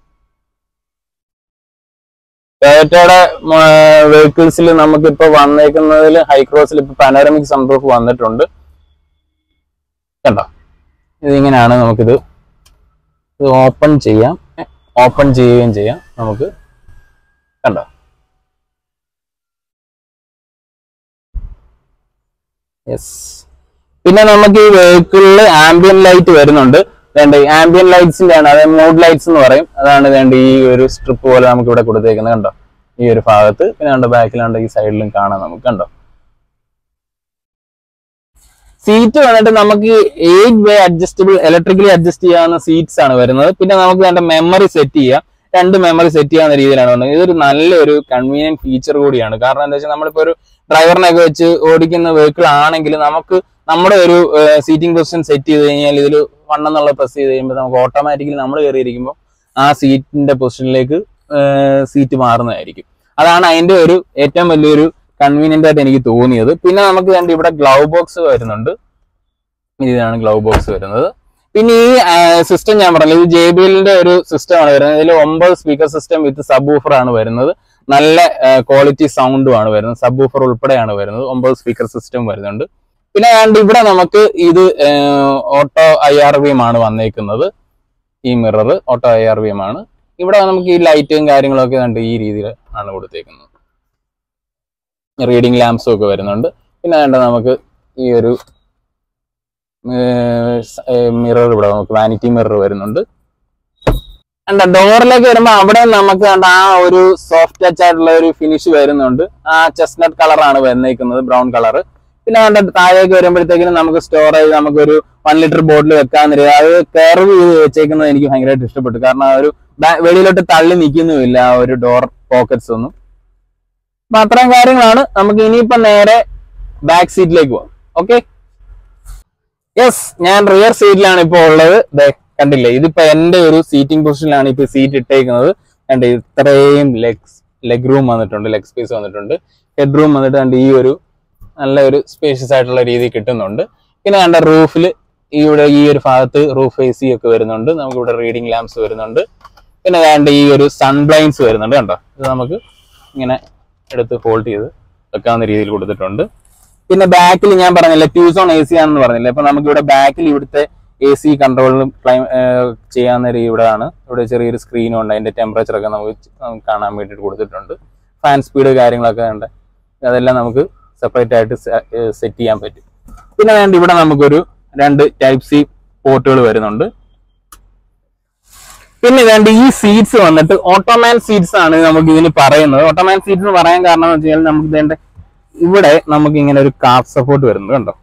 ടൊയോറ്റയുടെ വെഹിക്കിൾസിൽ നമുക്ക് ഇപ്പൊ വന്നേക്കുന്നതിൽ ഹൈക്രോസിൽ ഇപ്പൊ പാനോറമിക് സൺറൂഫ് വന്നിട്ടുണ്ട് കണ്ടോ ഇതിങ്ങനെയാണ് നമുക്കിത് ഇത് ഓപ്പൺ ചെയ്യാം ഓപ്പൺ ചെയ്യുകയും ചെയ്യാം നമുക്ക് കണ്ടോ യെസ് പിന്നെ നമുക്ക് ഈ വെഹിക്കിളിൽ ആംബിയൻ ലൈറ്റ് വരുന്നുണ്ട് വേണ്ട ആംബിയൻ ലൈറ്റ്സിന്റെ ആണ് അതായത് മൂഡ് ലൈറ്റ്സ് എന്ന് പറയും അതാണ് വേണ്ട ഈ ഒരു സ്ട്രിപ്പ് പോലെ നമുക്ക് ഇവിടെ കൊടുത്തേക്കുന്നത് കണ്ടോ ഈ ഒരു ഭാഗത്ത് പിന്നെ കണ്ടോ ബാക്കിലാണ്ട് ഈ സൈഡിലും കാണാം നമുക്ക് കണ്ടോ സീറ്റ് വന്നിട്ട് നമുക്ക് eight way adjustable electrically adjust ചെയ്യാവുന്ന സീറ്റ്സ് ആണ് വരുന്നത് പിന്നെ നമുക്ക് വേണ്ട മെമ്മറി സെറ്റ് ചെയ്യാം രണ്ട് മെമ്മറി സെറ്റ് ചെയ്യാവുന്ന രീതിയിലാണ് വന്നത് ഇതൊരു നല്ലൊരു കൺവീനിയന്റ് ഫീച്ചർ കൂടിയാണ് കാരണം എന്താ വെച്ചാൽ നമ്മളിപ്പോ ഒരു ഡ്രൈവറിനെയൊക്കെ വെച്ച് ഓടിക്കുന്ന വെഹിക്കിൾ ആണെങ്കിൽ നമുക്ക് നമ്മുടെ ഒരു സീറ്റിംഗ് പൊസിഷൻ സെറ്റ് ചെയ്ത് കഴിഞ്ഞാൽ ഇതിൽ വണ്ണെന്നുള്ള പ്രസ് ചെയ്ത് കഴിയുമ്പോൾ നമുക്ക് ഓട്ടോമാറ്റിക്കലി നമ്മൾ കയറിയിരിക്കുമ്പോൾ ആ സീറ്റിന്റെ പൊസിഷനിലേക്ക് സീറ്റ് മാറുന്നതായിരിക്കും അതാണ് അതിന്റെ ഒരു ഏറ്റവും വലിയൊരു കൺവീനിയന്റ് ആയിട്ട് എനിക്ക് തോന്നിയത് പിന്നെ നമുക്ക് വേണ്ടി ഇവിടെ ഗ്ലൗ ബോക്സ് വരുന്നുണ്ട് ഇതാണ് ഗ്ലൗ ബോക്സ് വരുന്നത് പിന്നെ ഈ സിസ്റ്റം ഞാൻ പറഞ്ഞില്ല ഇത് ജെ ബി എല്ലിന്റെ ഒരു സിസ്റ്റം ആണ് വരുന്നത് ഇതിൽ ഒമ്പത് speaker system with subwoofer ആണ് വരുന്നത് നല്ല ക്വാളിറ്റി സൗണ്ടും ആണ് വരുന്നത് സബ് ഊഫർ ഉൾപ്പെടെയാണ് വരുന്നത് ഒമ്പത് സ്പീക്കർ സിസ്റ്റം വരുന്നുണ്ട് പിന്നെ ആണ്ട് ഇവിടെ നമുക്ക് ഇത് auto I R V M ആണ് വന്നേക്കുന്നത് ഈ mirror auto I R V M ആണ് ഇവിടെ നമുക്ക് ഈ ലൈറ്റും കാര്യങ്ങളൊക്കെ കണ്ട് ഈ രീതിയിൽ ആണ് കൊടുത്തേക്കുന്നത് റീഡിംഗ് ലാംപ്സും ഒക്കെ വരുന്നുണ്ട് പിന്നെ വേണ്ട നമുക്ക് ഈ ഒരു മിറർ ഇവിടെ നമുക്ക് വാനിറ്റി മിറർ വരുന്നുണ്ട് കണ്ട ഡോറിലേക്ക് വരുമ്പോൾ അവിടെ നമുക്ക് കണ്ട ആ ഒരു സോഫ്റ്റ് ടച്ച് ആയിട്ടുള്ള ഒരു ഫിനിഷ് വരുന്നുണ്ട് ആ ചെസ്നട്ട് കളറാണ് വന്നേക്കുന്നത് ബ്രൗൺ കളർ പിന്നെ കണ്ട താഴേക്ക് വരുമ്പോഴത്തേക്കിനും നമുക്ക് സ്റ്റോറേജ് നമുക്കൊരു വൺ ലിറ്റർ ബോട്ടിൽ വെക്കാൻ അത് കർവ് ചെയ്ത് വെച്ചേക്കുന്നത് എനിക്ക് ഭയങ്കരമായിട്ട് ഇഷ്ടപ്പെട്ടു കാരണം ആ ഒരു ബാ- വെളിയിലോട്ട് തള്ളി നിൽക്കുന്നുമില്ല ആ ഒരു ഡോർ പോക്കറ്റ്സ് ഒന്നും അപ്പൊ അത്രയും കാര്യങ്ങളാണ് നമുക്ക് ഇനിയിപ്പോ നേരെ ബാക്ക് സീറ്റിലേക്ക് പോകാം ഓക്കെ യെസ് ഞാൻ റിയർ സീറ്റിലാണ് ഇപ്പൊ ഉള്ളത് ദേ കണ്ടില്ലേ ഇതിപ്പോ എന്റെ ഒരു സീറ്റിംഗ് പൊസിഷനിലാണ് ഇപ്പൊ സീറ്റ് ഇട്ടേക്കുന്നത് കണ്ട് ഇത്രയും ലെഗ് ലെഗ് റൂം വന്നിട്ടുണ്ട് ലെഗ് സ്പേസ് വന്നിട്ടുണ്ട് ഹെഡ് റൂം വന്നിട്ട് കണ്ട് ഈ ഒരു നല്ല ഒരു സ്പേഷ്യസ് ആയിട്ടുള്ള രീതി കിട്ടുന്നുണ്ട് പിന്നെ കണ്ട റൂഫിൽ ഇവിടെ ഈ ഒരു ഭാഗത്ത് റൂഫ് എ സി ഒക്കെ വരുന്നുണ്ട് നമുക്ക് ഇവിടെ റീഡിംഗ് ലാംപ്സ് വരുന്നുണ്ട് പിന്നെ വേണ്ട ഈ ഒരു സൺബ്ലൈൻസ് വരുന്നുണ്ട് കണ്ടോ ഇത് നമുക്ക് ഇങ്ങനെ എടുത്ത് ഫോൾഡ് ചെയ്ത് വെക്കാവുന്ന രീതിയിൽ കൊടുത്തിട്ടുണ്ട് പിന്നെ ബാക്കിൽ ഞാൻ പറഞ്ഞില്ല ടൂ സോൺ എ സി ആണെന്ന് പറഞ്ഞില്ല അപ്പൊ നമുക്ക് ഇവിടെ ബാക്കിൽ ഇവിടുത്തെ എ സി കൺട്രോളിലും ക്ലൈം ചെയ്യാവുന്ന രീതി ഇവിടെ ആണ് ഇവിടെ ചെറിയൊരു സ്ക്രീനും ഉണ്ട് അതിന്റെ ടെമ്പറേച്ചർ ഒക്കെ നമുക്ക് ച- നമുക്ക് കാണാൻ വേണ്ടിയിട്ട് കൊടുത്തിട്ടുണ്ട് ഫാൻ സ്പീഡ് കാര്യങ്ങളൊക്കെ ഉണ്ട് അതെല്ലാം നമുക്ക് സെപ്പറേറ്റ് ആയിട്ട് സെറ്റ് ചെയ്യാൻ പറ്റും പിന്നെ വേണ്ട ഇവിടെ നമുക്കൊരു രണ്ട് ടൈപ്പ് സി പോർട്ടുകൾ വരുന്നുണ്ട് പിന്നെ വേണ്ട ഈ സീറ്റ്സ് വന്നിട്ട് ഓട്ടോമാൻ സീറ്റ്സ് ആണ് നമുക്ക് ഇതിന് പറയുന്നത് ഓട്ടോമാൻ സീറ്റ്സ് എന്ന് പറയാൻ കാരണം എന്ന് വെച്ച് കഴിഞ്ഞാൽ നമുക്ക് ഇതിന്റെ ഇവിടെ നമുക്ക് ഇങ്ങനെ ഒരു കാഫ് സപ്പോർട്ട് വരുന്നത് കണ്ടോ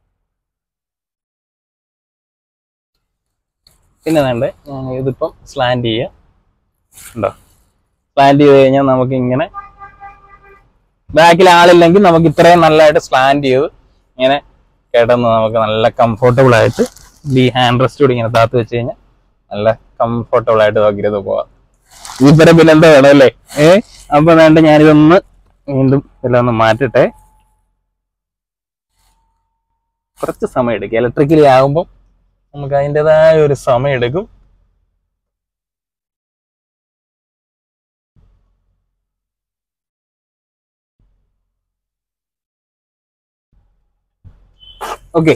പിന്നെ വേണ്ട ഞാൻ ഇതിപ്പം സ്ലാൻഡ് ചെയ്യുക ഉണ്ടോ സ്ലാൻഡ് ചെയ്ത് കഴിഞ്ഞാൽ നമുക്ക് ഇങ്ങനെ ബാക്കിൽ ആളില്ലെങ്കിൽ നമുക്ക് ഇത്രയും നല്ലതായിട്ട് സ്ലാൻഡ് ചെയ്ത് ഇങ്ങനെ കിടന്ന് നമുക്ക് നല്ല കംഫർട്ടബിൾ ആയിട്ട് ഈ ഹാൻഡ് റെസ്റ്റ് കൂടി ഇങ്ങനെ താത്ത് വെച്ച് കഴിഞ്ഞാൽ നല്ല കംഫർട്ടബിൾ ആയിട്ട് നോക്കിയിരുന്ന് പോവാം ഇവരെ പിന്നെ എന്താ വേണം അല്ലേ ഏ അപ്പൊ വേണ്ട ഞാനിതൊന്ന് വീണ്ടും എല്ലാം ഒന്ന് മാറ്റട്ടെ കുറച്ച് സമയം എടുക്കും ഇലക്ട്രിക്കലി ആകുമ്പോൾ നമുക്ക് അതിൻ്റെതായ ഒരു സമയം എടുക്കും ഓക്കെ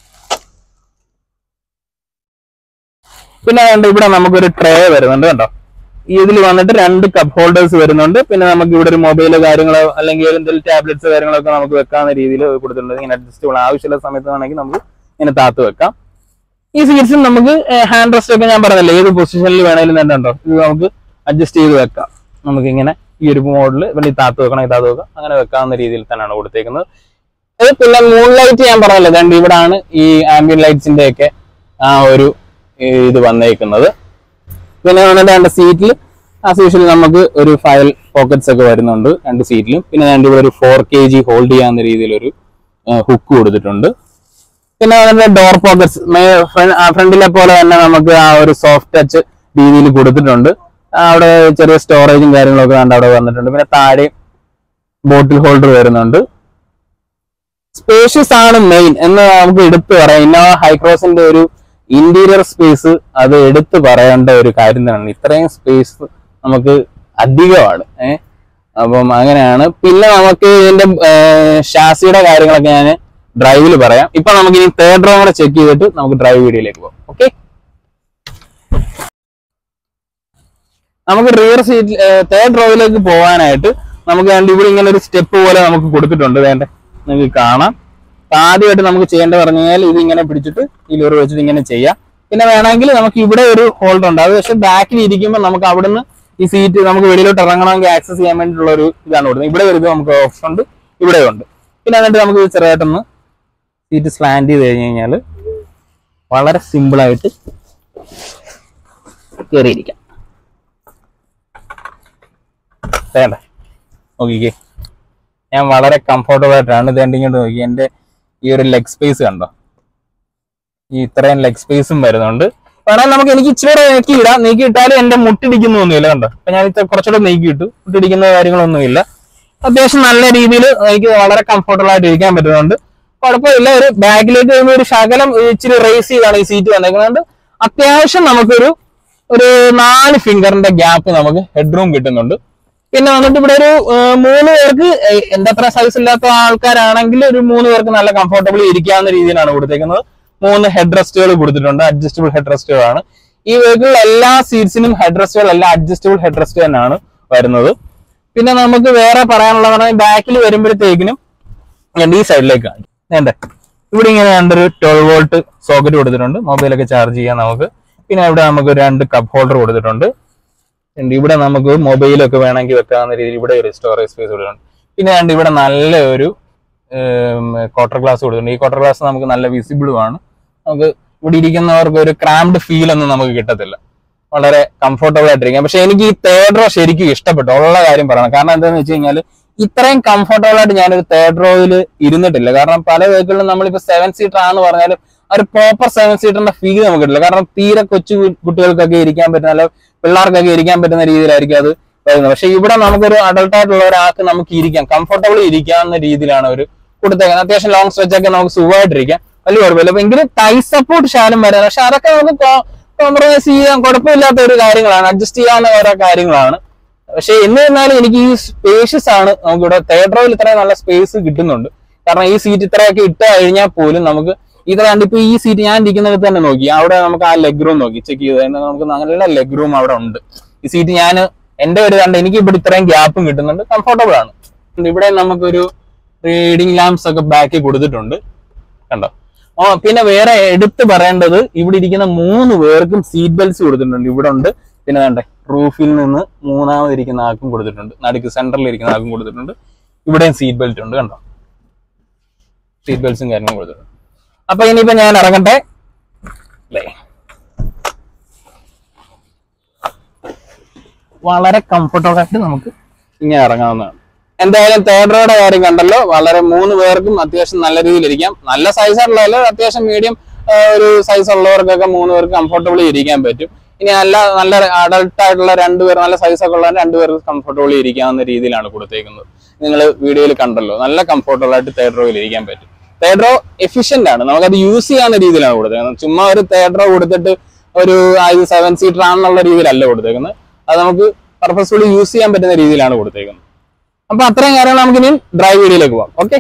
പിന്നെ വേണ്ട ഇവിടെ നമുക്കൊരു ട്രേ വരുന്നുണ്ട് കണ്ടോ ഇതിൽ വന്നിട്ട് രണ്ട് കപ്പ് ഹോൾഡേഴ്സ് വരുന്നുണ്ട് പിന്നെ നമുക്ക് ഇവിടെ ഒരു മൊബൈലോ കാര്യങ്ങളോ അല്ലെങ്കിൽ എന്തെങ്കിലും ടാബ്ലറ്റ്സ് കാര്യങ്ങളൊക്കെ നമുക്ക് വെക്കാവുന്ന രീതിയിൽ കൊടുത്തിട്ടുണ്ട് ഇങ്ങനെ അഡ്ജസ്റ്റബിൾ ആവശ്യമുള്ള സമയത്ത് വേണമെങ്കിൽ നമുക്ക് ഇങ്ങനെ താത്ത് വെക്കാം ഈ സീറ്റ്സും നമുക്ക് ഹാൻഡ് റെസ്റ്റ് ഒക്കെ ഞാൻ പറഞ്ഞില്ലേ ഏത് പൊസിഷനിൽ വേണേലും തന്നെ ഉണ്ടോ ഇത് നമുക്ക് അഡ്ജസ്റ്റ് ചെയ്ത് വെക്കാം നമുക്ക് ഇങ്ങനെ ഈ ഒരു മോഡല് വേണ്ടി താത്ത് വെക്കണം താത്ത് വെക്കാം അങ്ങനെ വെക്കാവുന്ന രീതിയിൽ തന്നെയാണ് കൊടുത്തേക്കുന്നത് ഇത് പിന്നെ മൂൺ ലൈറ്റ് ഞാൻ പറഞ്ഞല്ലോ രണ്ട് ഇവിടാണ് ഈ ആംബിയൻ ലൈറ്റ്സിന്റെ ഒക്കെ ആ ഒരു ഈ ഇത് വന്നേക്കുന്നത് പിന്നെ വന്നിട്ട് രണ്ട് സീറ്റിൽ ആസ് യൂഷ്വൽ നമുക്ക് ഒരു ഫയൽ പോക്കറ്റ്സ് ഒക്കെ വരുന്നുണ്ട് രണ്ട് സീറ്റിലും പിന്നെ രണ്ട് ഇവിടെ ഒരു ഫോർ കെ ജി ഹോൾഡ് ചെയ്യാവുന്ന രീതിയിലൊരു ഹുക്ക് കൊടുത്തിട്ടുണ്ട് പിന്നെ വന്നിട്ട് ഡോർ പോക്കറ്റ്സ് ഫ്രണ്ടിലെ പോലെ തന്നെ നമുക്ക് ആ ഒരു സോഫ്റ്റ് ടച്ച് രീതിയിൽ കൊടുത്തിട്ടുണ്ട് ആ, അവിടെ ചെറിയ സ്റ്റോറേജും കാര്യങ്ങളൊക്കെ കണ്ട് അവിടെ വന്നിട്ടുണ്ട് പിന്നെ താഴെ ബോട്ടിൽ ഹോൾഡർ വരുന്നുണ്ട് സ്പേഷ്യസ് ആണ് മെയിൻ എന്ന് നമുക്ക് എടുത്തു പറയാം ഇന്നോവ ഹൈക്രോസിന്റെ ഒരു ഇന്റീരിയർ സ്പേസ് അത് എടുത്തു പറയേണ്ട ഒരു കാര്യം തന്നെയാണ് ഇത്രയും സ്പേസ് നമുക്ക് അധികമാണ് ഏഹ് അപ്പം അങ്ങനെയാണ് പിന്നെ നമുക്ക് ഇതിന്റെ ഷാസിയുടെ കാര്യങ്ങളൊക്കെ ഞാൻ ഡ്രൈവിൽ പറയാം ഇപ്പൊ നമുക്ക് ഇനി തേർഡ് റോ കൂടെ ചെക്ക് ചെയ്തിട്ട് നമുക്ക് ഡ്രൈവ് വീഡിയോയിലേക്ക് പോകാം ഓക്കെ നമുക്ക് റിയർ സീറ്റ് തേർഡ് റോയിലേക്ക് പോകാനായിട്ട് നമുക്ക് വേണ്ടി ഇവിടെ ഇങ്ങനെ ഒരു സ്റ്റെപ്പ് പോലെ നമുക്ക് കൊടുത്തിട്ടുണ്ട് വേണ്ട നിങ്ങൾക്ക് കാണാം അപ്പൊ ആദ്യമായിട്ട് നമുക്ക് ചെയ്യേണ്ടത് പറഞ്ഞു കഴിഞ്ഞാൽ ഇത് ഇങ്ങനെ പിടിച്ചിട്ട് ഈ ലിവർ വെച്ചിട്ട് ഇങ്ങനെ ചെയ്യാം പിന്നെ വേണമെങ്കിൽ നമുക്ക് ഇവിടെ ഒരു ഹോൾഡർ ഉണ്ട് അത് പക്ഷെ ബാക്കിൽ ഇരിക്കുമ്പോൾ നമുക്ക് അവിടുന്ന് ഈ സീറ്റ് നമുക്ക് വെളിയിലോട്ട് ഇറങ്ങണമെങ്കിൽ ആക്സസ് ചെയ്യാൻ വേണ്ടിയിട്ടുള്ള ഒരു ഇതാണ് കൊടുക്കുന്നത് ഇവിടെ വരുമ്പോൾ നമുക്ക് ഓപ്ഷൻ ഉണ്ട് ഇവിടെ ഉണ്ട് പിന്നെ എന്നിട്ട് നമുക്ക് ഇത് ചെറുതായിട്ടൊന്ന് സീറ്റ് സ്ലാൻഡ് ചെയ്ത് കഴിഞ്ഞ് കഴിഞ്ഞാൽ വളരെ സിമ്പിളായിട്ട് കയറിയിരിക്കാം വേണ്ട നോക്കിക്കേ ഞാൻ വളരെ കംഫർട്ടബിൾ ആയിട്ടാണ് ഇതേണ്ട ഇങ്ങോട്ട് നോക്കി എൻ്റെ ഈ ഒരു ലെഗ് സ്പേസ് കണ്ടോ ഈ ഇത്രയും ലെഗ് സ്പേസും വരുന്നുണ്ട് വേണമെങ്കിൽ നമുക്ക് എനിക്ക് ഇച്ചിരി നീക്കി ഇടാം നീക്കി ഇട്ടാലും എന്റെ മുട്ടിടിക്കുന്നൊന്നുമില്ല കണ്ടോ അപ്പൊ ഞാൻ ഇത്ര കുറച്ചുകൂടെ നീക്കി ഇട്ടു മുട്ടിടിക്കുന്ന കാര്യങ്ങളൊന്നുമില്ല അത്യാവശ്യം നല്ല രീതിയിൽ എനിക്ക് വളരെ കംഫർട്ടബിൾ ആയിട്ട് ഇരിക്കാൻ പറ്റുന്നുണ്ട് കുഴപ്പമില്ല ഒരു ബാക്കിലേക്ക് വരുമ്പോൾ ഒരു ശകലം ഇച്ചിരി റേസ് ചെയ്താണ് ഈ സീറ്റ് വന്നേക്കുന്നത് അത്യാവശ്യം നമുക്കൊരു ഒരു നാല് ഫിംഗറിന്റെ ഗ്യാപ്പ് നമുക്ക് ഹെഡ് റൂം കിട്ടുന്നുണ്ട് പിന്നെ വന്നിട്ട് ഇവിടെ ഒരു ആ, മൂന്ന് പേർക്ക് ഏ, എന്റെ അത്ര സൈസ് ഇല്ലാത്ത ആൾക്കാരാണെങ്കിൽ ഒരു മൂന്ന് പേർക്ക് നല്ല കംഫർട്ടബിൾ ഇരിക്കാവുന്ന രീതിയിലാണ് കൊടുത്തേക്കുന്നത് മൂന്ന് ഹെഡ് റെസ്റ്റുകൾ കൊടുത്തിട്ടുണ്ട് അഡ്ജസ്റ്റബിൾ ഹെഡ് റെസ്റ്റുകളാണ് ഈ വെഹിക്കിളിൽ എല്ലാ സീറ്റ്സിനും ഹെഡ് റെസ്റ്റുകൾ എല്ലാം അഡ്ജസ്റ്റബിൾ ഹെഡ് റെസ്റ്റ് തന്നെയാണ് വരുന്നത് പിന്നെ നമുക്ക് വേറെ പറയാനുള്ളത് പറഞ്ഞാൽ ബാക്കിൽ വരുമ്പോഴത്തേക്കിനും ഞാൻ ഈ സൈഡിലേക്ക് കാണിക്കും വേണ്ടേ ഇവിടെ ഇങ്ങനെ രണ്ടൊരു ട്വൽവ് വോൾട്ട് സോക്കറ്റ് കൊടുത്തിട്ടുണ്ട് മൊബൈലൊക്കെ ചാർജ് ചെയ്യാൻ നമുക്ക് പിന്നെ ഇവിടെ നമുക്ക് രണ്ട് കപ്പ് ഹോൾഡർ കൊടുത്തിട്ടുണ്ട് ഉണ്ട്. ഇവിടെ നമുക്ക് മൊബൈലൊക്കെ വേണമെങ്കിൽ വെക്കാവുന്ന രീതിയിൽ ഇവിടെ ഒരു സ്റ്റോറേജ് സ്പേസ് കൊടുത്തിട്ടുണ്ട് പിന്നെ രണ്ട് ഇവിടെ നല്ല ഒരു ക്വാർട്ടർ ഗ്ലാസ് കൊടുത്തിട്ടുണ്ട് ഈ ക്വാർട്ടർ ഗ്ലാസ് നമുക്ക് നല്ല വിസിബിളും ആണ് നമുക്ക് ഇവിടെ ഇരിക്കുന്നവർക്ക് ഒരു ക്രാംഡ് ഫീൽ ഒന്നും നമുക്ക് കിട്ടത്തില്ല വളരെ കംഫർട്ടബിൾ ആയിട്ടിരിക്കാം പക്ഷെ എനിക്ക് ഈ തേർഡ് റോ ശരിക്കും ഇഷ്ടപ്പെട്ടു ഉള്ള കാര്യം പറയണം കാരണം എന്താണെന്ന് വെച്ച് കഴിഞ്ഞാൽ ഇത്രയും കംഫർട്ടബിൾ ആയിട്ട് ഞാനൊരു തേർഡ് റോയിൽ ഇരുന്നിട്ടില്ല കാരണം പല വെഹിക്കിളിലും നമ്മളിപ്പോ സെവൻ സീറ്റർ ആണെന്ന് പറഞ്ഞാലും ആ ഒരു പ്രോപ്പർ സെവൻ സീറ്ററിന്റെ ഫീൽ നമുക്ക് കിട്ടില്ല കാരണം തീരെ കൊച്ചു കു- കുട്ടികൾക്കൊക്കെ ഇരിക്കാൻ പറ്റുന്ന അല്ലെ പിള്ളേർക്കൊക്കെ ഇരിക്കാൻ പറ്റുന്ന രീതിയിലായിരിക്കും അത് വരുന്നത് പക്ഷെ ഇവിടെ നമുക്കൊരു അഡൾട്ട് ആയിട്ടുള്ള ഒരാൾക്ക് നമുക്ക് ഇരിക്കാം കംഫർട്ടബിൾ ഇരിക്കാവുന്ന രീതിയിലാണ് ഒരു കൊടുത്തേക്കുന്നത് അത്യാവശ്യം ലോങ് സ്ട്രെച്ച് ഒക്കെ നമുക്ക് സുഖമായിട്ടിരിക്കാം വലിയ കുഴപ്പമില്ല അപ്പൊ എങ്കിലും ടൈ സപ്പോർട്ട് ശാലം വരാൻ പക്ഷെ അതൊക്കെ നമുക്ക് കോംപ്രമൈസ് ചെയ്യാൻ കുഴപ്പമില്ലാത്ത ഒരു കാര്യങ്ങളാണ് അഡ്ജസ്റ്റ് ചെയ്യാവുന്ന ഓരോ കാര്യങ്ങളാണ് പക്ഷെ എന്നിരുന്നാലും എനിക്ക് ഈ സ്പേഷ്യസ് ആണ് നമുക്ക് ഇവിടെ തേർഡ് റോയിൽ ഇത്രയും നല്ല സ്പേസ് കിട്ടുന്നുണ്ട് കാരണം ഈ സീറ്റ് ഇത്രയൊക്കെ ഇട്ട് കഴിഞ്ഞാൽ പോലും നമുക്ക് ഇത്ര ഇപ്പൊ ഈ സീറ്റ് ഞാൻ ഇരിക്കുന്നിടത്ത് തന്നെ നോക്കി അവിടെ നമുക്ക് ആ ലെഗ് റൂം നോക്കി ചെക്ക് ചെയ്ത് കഴിഞ്ഞാൽ നമുക്ക് നല്ല ലെഗ് റൂം അവിടെ ഉണ്ട് ഈ സീറ്റ് ഞാൻ എന്റെ ഒരു കണ്ട് എനിക്ക് ഇവിടെ ഇത്രയും ഗ്യാപ്പും കിട്ടുന്നുണ്ട് കംഫർട്ടബിൾ ആണ് ഇവിടെ നമുക്കൊരു റീഡിംഗ് ലാംപ്സ് ഒക്കെ ബാക്കിൽ കൊടുത്തിട്ടുണ്ട് കണ്ടോ ഓ പിന്നെ വേറെ എടുത്തു പറയേണ്ടത് ഇവിടെ ഇരിക്കുന്ന മൂന്ന് പേർക്കും സീറ്റ് ബെൽറ്റ്സ് കൊടുത്തിട്ടുണ്ട് ഇവിടെ ഉണ്ട് പിന്നെ വേണ്ടേ റൂഫിൽ നിന്ന് മൂന്നാമത് ഇരിക്കുന്ന ആൾക്കും കൊടുത്തിട്ടുണ്ട് നടുക്ക് സെന്ററിൽ ഇരിക്കുന്ന ആൾക്കും കൊടുത്തിട്ടുണ്ട് ഇവിടെയും സീറ്റ് ബെൽറ്റ് ഉണ്ട് കണ്ടോ സീറ്റ് ബെൽറ്റ്സും കാര്യങ്ങളും കൊടുത്തിട്ടുണ്ട് അപ്പൊ ഇനിയിപ്പോ ഞാൻ ഇറങ്ങട്ടെ അല്ലേ വളരെ കംഫർട്ടബിൾ ആയിട്ട് നമുക്ക് ഇങ്ങനെ ഇറങ്ങാവുന്നതാണ് എന്തായാലും തേർഡ് റോയുടെ കാര്യം കണ്ടല്ലോ വളരെ മൂന്ന് പേർക്കും അത്യാവശ്യം നല്ല രീതിയിൽ ഇരിക്കാം നല്ല സൈസ് ഉള്ളതല്ല അത്യാവശ്യം മീഡിയം ഒരു സൈസ് ഉള്ളവർക്കൊക്കെ മൂന്ന് പേർക്ക് കംഫർട്ടബിളി ഇരിക്കാൻ പറ്റും ഇനി നല്ല നല്ല അഡൾട്ട് ആയിട്ടുള്ള രണ്ടുപേർ നല്ല സൈസ് ഒക്കെ ഉള്ള രണ്ടുപേർക്ക് കംഫർട്ടബിളി ഇരിക്കാവുന്ന രീതിയിലാണ് കൊടുത്തേക്കുന്നത് നിങ്ങൾ വീഡിയോയിൽ കണ്ടല്ലോ നല്ല കംഫർട്ടബിൾ ആയിട്ട് തേർഡ് റോയിൽ ഇരിക്കാൻ പറ്റും തേർഡ് റോ എഫിഷ്യന്റ് ആണ് നമുക്കത് യൂസ് ചെയ്യാവുന്ന രീതിയിലാണ് കൊടുത്തേക്കുന്നത് ചുമ്മാ ഒരു തേർഡ് റോ കൊടുത്തിട്ട് ഒരു ഇത് സെവൻ സീറ്റർ ആണെന്നുള്ള രീതിയിലല്ല കൊടുത്തേക്കുന്നത് അത് നമുക്ക് പർപ്പസ്ഫുള്ളി യൂസ് ചെയ്യാൻ പറ്റുന്ന രീതിയിലാണ് കൊടുത്തേക്കുന്നത് അപ്പൊ അത്രയും കാര്യങ്ങൾ നമുക്ക് ഇനി ഡ്രൈവ് വീഡിയോയിലേക്ക് പോകാം ഓക്കെ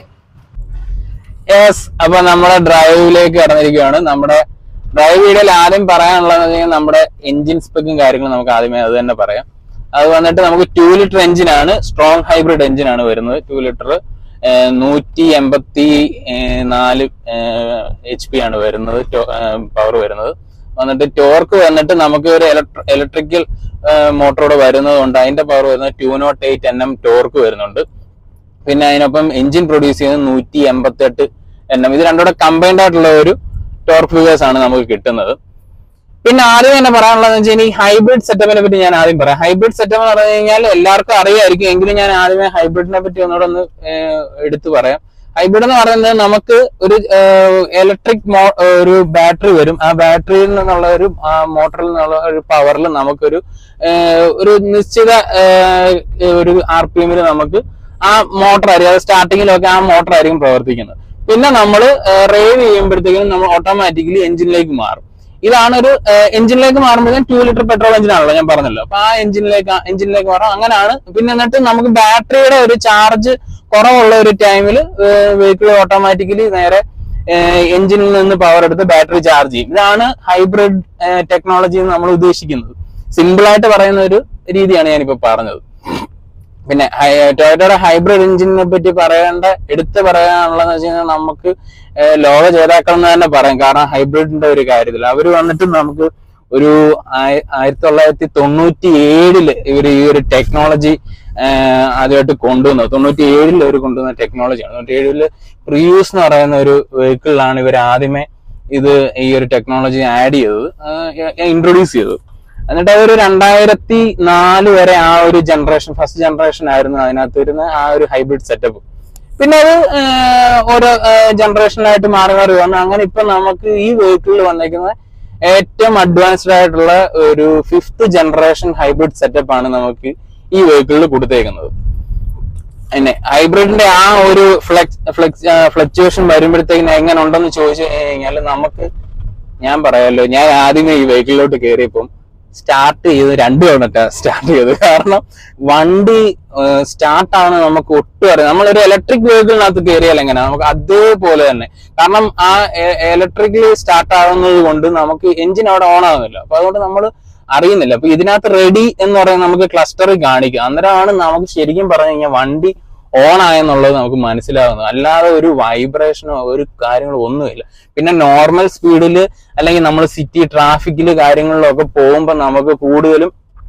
യെസ് അപ്പൊ നമ്മുടെ ഡ്രൈവിലേക്ക് കടന്നിരിക്കുകയാണ് നമ്മുടെ ഡ്രൈവ് വീഡിയോയിൽ ആദ്യം പറയാനുള്ളത് നമ്മുടെ എഞ്ചിൻ സ്പെക്കും കാര്യങ്ങളും നമുക്ക് ആദ്യമേ അത് തന്നെ പറയാം അത് വന്നിട്ട് നമുക്ക് ടു ലിറ്റർ എഞ്ചിനാണ് സ്ട്രോങ് ഹൈബ്രിഡ് എഞ്ചിനാണ് വരുന്നത് ടു ലിറ്റർ നൂറ്റി എൺപത്തി നാല് എച്ച് പി ആണ് വരുന്നത് പവർ വരുന്നത് വന്നിട്ട് ടോർക്ക് വന്നിട്ട് നമുക്ക് ഒരു ഇലക്ട്രിക്കൽ മോട്ടറോട് വരുന്നത് കൊണ്ട് അതിന്റെ പവർ വരുന്നത് two nought eight N M torque വരുന്നുണ്ട് പിന്നെ അതിനൊപ്പം എഞ്ചിൻ പ്രൊഡ്യൂസ് ചെയ്യുന്നത് നൂറ്റി എൺപത്തി എട്ട് എൻ എം ഇത് രണ്ടുകൂടെ കമ്പൈൻഡ് ആയിട്ടുള്ള ഒരു ടോർക്ക് ഫിഗേഴ്സ് ആണ് നമുക്ക് കിട്ടുന്നത് പിന്നെ ആദ്യം തന്നെ പറയാനുള്ളത് വെച്ചാൽ ഈ ഹൈബ്രിഡ് സെറ്റപ്പിനെ പറ്റി ഞാൻ ആദ്യം പറയാം ഹൈബ്രിഡ് സെറ്റപ്പ് എന്ന് പറഞ്ഞു കഴിഞ്ഞാൽ എല്ലാവർക്കും അറിയായിരിക്കും എങ്കിലും ഞാൻ ആദ്യമേ ഹൈബ്രിഡിനെ പറ്റി ഒന്നുകൂടെ ഒന്ന് ഏഹ്, എടുത്തു പറയാം ഹൈബ്രിഡ് എന്ന് പറയുന്നത് നമുക്ക് ഒരു ഇലക്ട്രിക് ഒരു ബാറ്ററി വരും ആ ബാറ്ററിയിൽ നിന്നുള്ള ഒരു മോട്ടറിൽ നിന്നുള്ള ഒരു പവറിൽ നമുക്കൊരു ഏഹ്, ഒരു നിശ്ചിത ഏഹ്, ഒരു ആർ പി എമ്മിൽ നമുക്ക് ആ മോട്ടർ ആയിരിക്കും അത് സ്റ്റാർട്ടിങ്ങിലൊക്കെ ആ മോട്ടർ ആയിരിക്കും പ്രവർത്തിക്കുന്നത് പിന്നെ നമ്മൾ റേവ് ചെയ്യുമ്പോഴത്തേക്കും നമ്മൾ ഓട്ടോമാറ്റിക്കലി എഞ്ചിനിലേക്ക് മാറും ഇതാണ് ഒരു എഞ്ചിനിലേക്ക് മാറുമ്പോഴത്തേക്കും ടു ലിറ്റർ പെട്രോൾ എഞ്ചിനാണല്ലോ ഞാൻ പറഞ്ഞല്ലോ അപ്പൊ ആ എഞ്ചിനിലേക്ക് എഞ്ചിനിലേക്ക് മാറും അങ്ങനെയാണ് പിന്നെ എന്നിട്ട് നമുക്ക് ബാറ്ററിയുടെ ഒരു ചാർജ് കുറവുള്ള ഒരു ടൈമിൽ വെഹിക്കിൾ ഓട്ടോമാറ്റിക്കലി നേരെ എഞ്ചിനിൽ നിന്ന് പവർ എടുത്ത് ബാറ്ററി ചാർജ് ചെയ്യും ഇതാണ് ഹൈബ്രിഡ് ടെക്നോളജി എന്ന് നമ്മൾ ഉദ്ദേശിക്കുന്നത് സിമ്പിൾ ആയിട്ട് പറയുന്ന ഒരു രീതിയാണ് ഞാനിപ്പോ പറഞ്ഞത് പിന്നെ ടൊയോട്ടയുടെ ഹൈബ്രിഡ് എഞ്ചിനെ പറ്റി പറയേണ്ട എടുത്ത് പറയാനുള്ളതെന്ന് വെച്ച് കഴിഞ്ഞാൽ നമുക്ക് ഏഹ് ലോക ജേതാക്കൾ എന്ന് തന്നെ പറയാം കാരണം ഹൈബ്രിഡിന്റെ ഒരു കാര്യത്തിൽ അവർ വന്നിട്ട് നമുക്ക് ഒരു ആയി- ആയിരത്തി തൊള്ളായിരത്തി തൊണ്ണൂറ്റി ഏഴില് ഇവർ ഈ ഒരു ടെക്നോളജി ആദ്യമായിട്ട് കൊണ്ടുവന്നത് തൊണ്ണൂറ്റി ഏഴിൽ അവർ കൊണ്ടുവന്ന ടെക്നോളജിയാണ് തൊണ്ണൂറ്റി ഏഴില് പ്രിയൂസ് എന്ന് പറയുന്ന ഒരു വെഹിക്കിളിലാണ് ഇവർ ആദ്യമേ ഇത് ഈ ഒരു ടെക്നോളജി ആഡ് ചെയ്തത് ഇൻട്രൊഡ്യൂസ് ചെയ്തത് എന്നിട്ട് അതൊരു രണ്ടായിരത്തി നാല് വരെ ആ ഒരു ജനറേഷൻ ഫസ്റ്റ് ജനറേഷൻ ആയിരുന്നു അതിനകത്ത് വരുന്ന ആ ഒരു ഹൈബ്രിഡ് സെറ്റപ്പ് പിന്നെ അത് ആഹ്, ഓരോ ജനറേഷനിലായിട്ട് മാറി മാറി വന്നു അങ്ങനെ ഇപ്പൊ നമുക്ക് ഈ വെഹിക്കിളിൽ വന്നേക്കുന്ന ഏറ്റവും അഡ്വാൻസ്ഡ് ആയിട്ടുള്ള ഒരു ഫിഫ്ത്ത് ജനറേഷൻ ഹൈബ്രിഡ് സെറ്റപ്പ് ആണ് നമുക്ക് ഈ വെഹിക്കിളിൽ കൊടുത്തേക്കുന്നത് പിന്നെ ഹൈബ്രിഡിന്റെ ആ ഒരു ഫ്ലെക്സ് ഫ്ലെക്സ് ഫ്ലക്ച്വേഷൻ വരുമ്പോഴത്തേക്കിന് എങ്ങനെ ഉണ്ടെന്ന് ചോദിച്ചു കഴിഞ്ഞാൽ നമുക്ക് ഞാൻ പറയാലോ ഞാൻ ആദ്യമേ ഈ വെഹിക്കിളിലോട്ട് കയറിയപ്പം സ്റ്റാർട്ട് ചെയ്ത് രണ്ടു തവണ സ്റ്റാർട്ട് ചെയ്തത് കാരണം വണ്ടി സ്റ്റാർട്ടാണ് നമുക്ക് ഒട്ടും അറിയാം നമ്മളൊരു ഇലക്ട്രിക് വെഹിക്കിളിനകത്ത് കയറിയാൽ എങ്ങനെ നമുക്ക് അതേപോലെ തന്നെ കാരണം ആ ഇലക്ട്രിക്കലി സ്റ്റാർട്ട് ആവുന്നത് കൊണ്ട് നമുക്ക് എഞ്ചിൻ അവിടെ ഓൺ ആവുന്നില്ല അപ്പൊ അതുകൊണ്ട് നമ്മൾ അറിയുന്നില്ല അപ്പൊ ഇതിനകത്ത് റെഡി എന്ന് പറയുന്നത് നമുക്ക് ക്ലസ്റ്ററിൽ കാണിക്കും അന്നേരമാണ് നമുക്ക് ശരിക്കും പറഞ്ഞു കഴിഞ്ഞാൽ വണ്ടി ഓൺ ആയെന്നുള്ളത് നമുക്ക് മനസ്സിലാവുന്നത് അല്ലാതെ ഒരു വൈബ്രേഷനോ ഒരു കാര്യങ്ങളോ ഒന്നുമില്ല പിന്നെ നോർമൽ സ്പീഡിൽ അല്ലെങ്കിൽ നമ്മൾ സിറ്റി ട്രാഫിക്കിൽ കാര്യങ്ങളിലൊക്കെ പോകുമ്പോൾ നമുക്ക് കൂടുതലും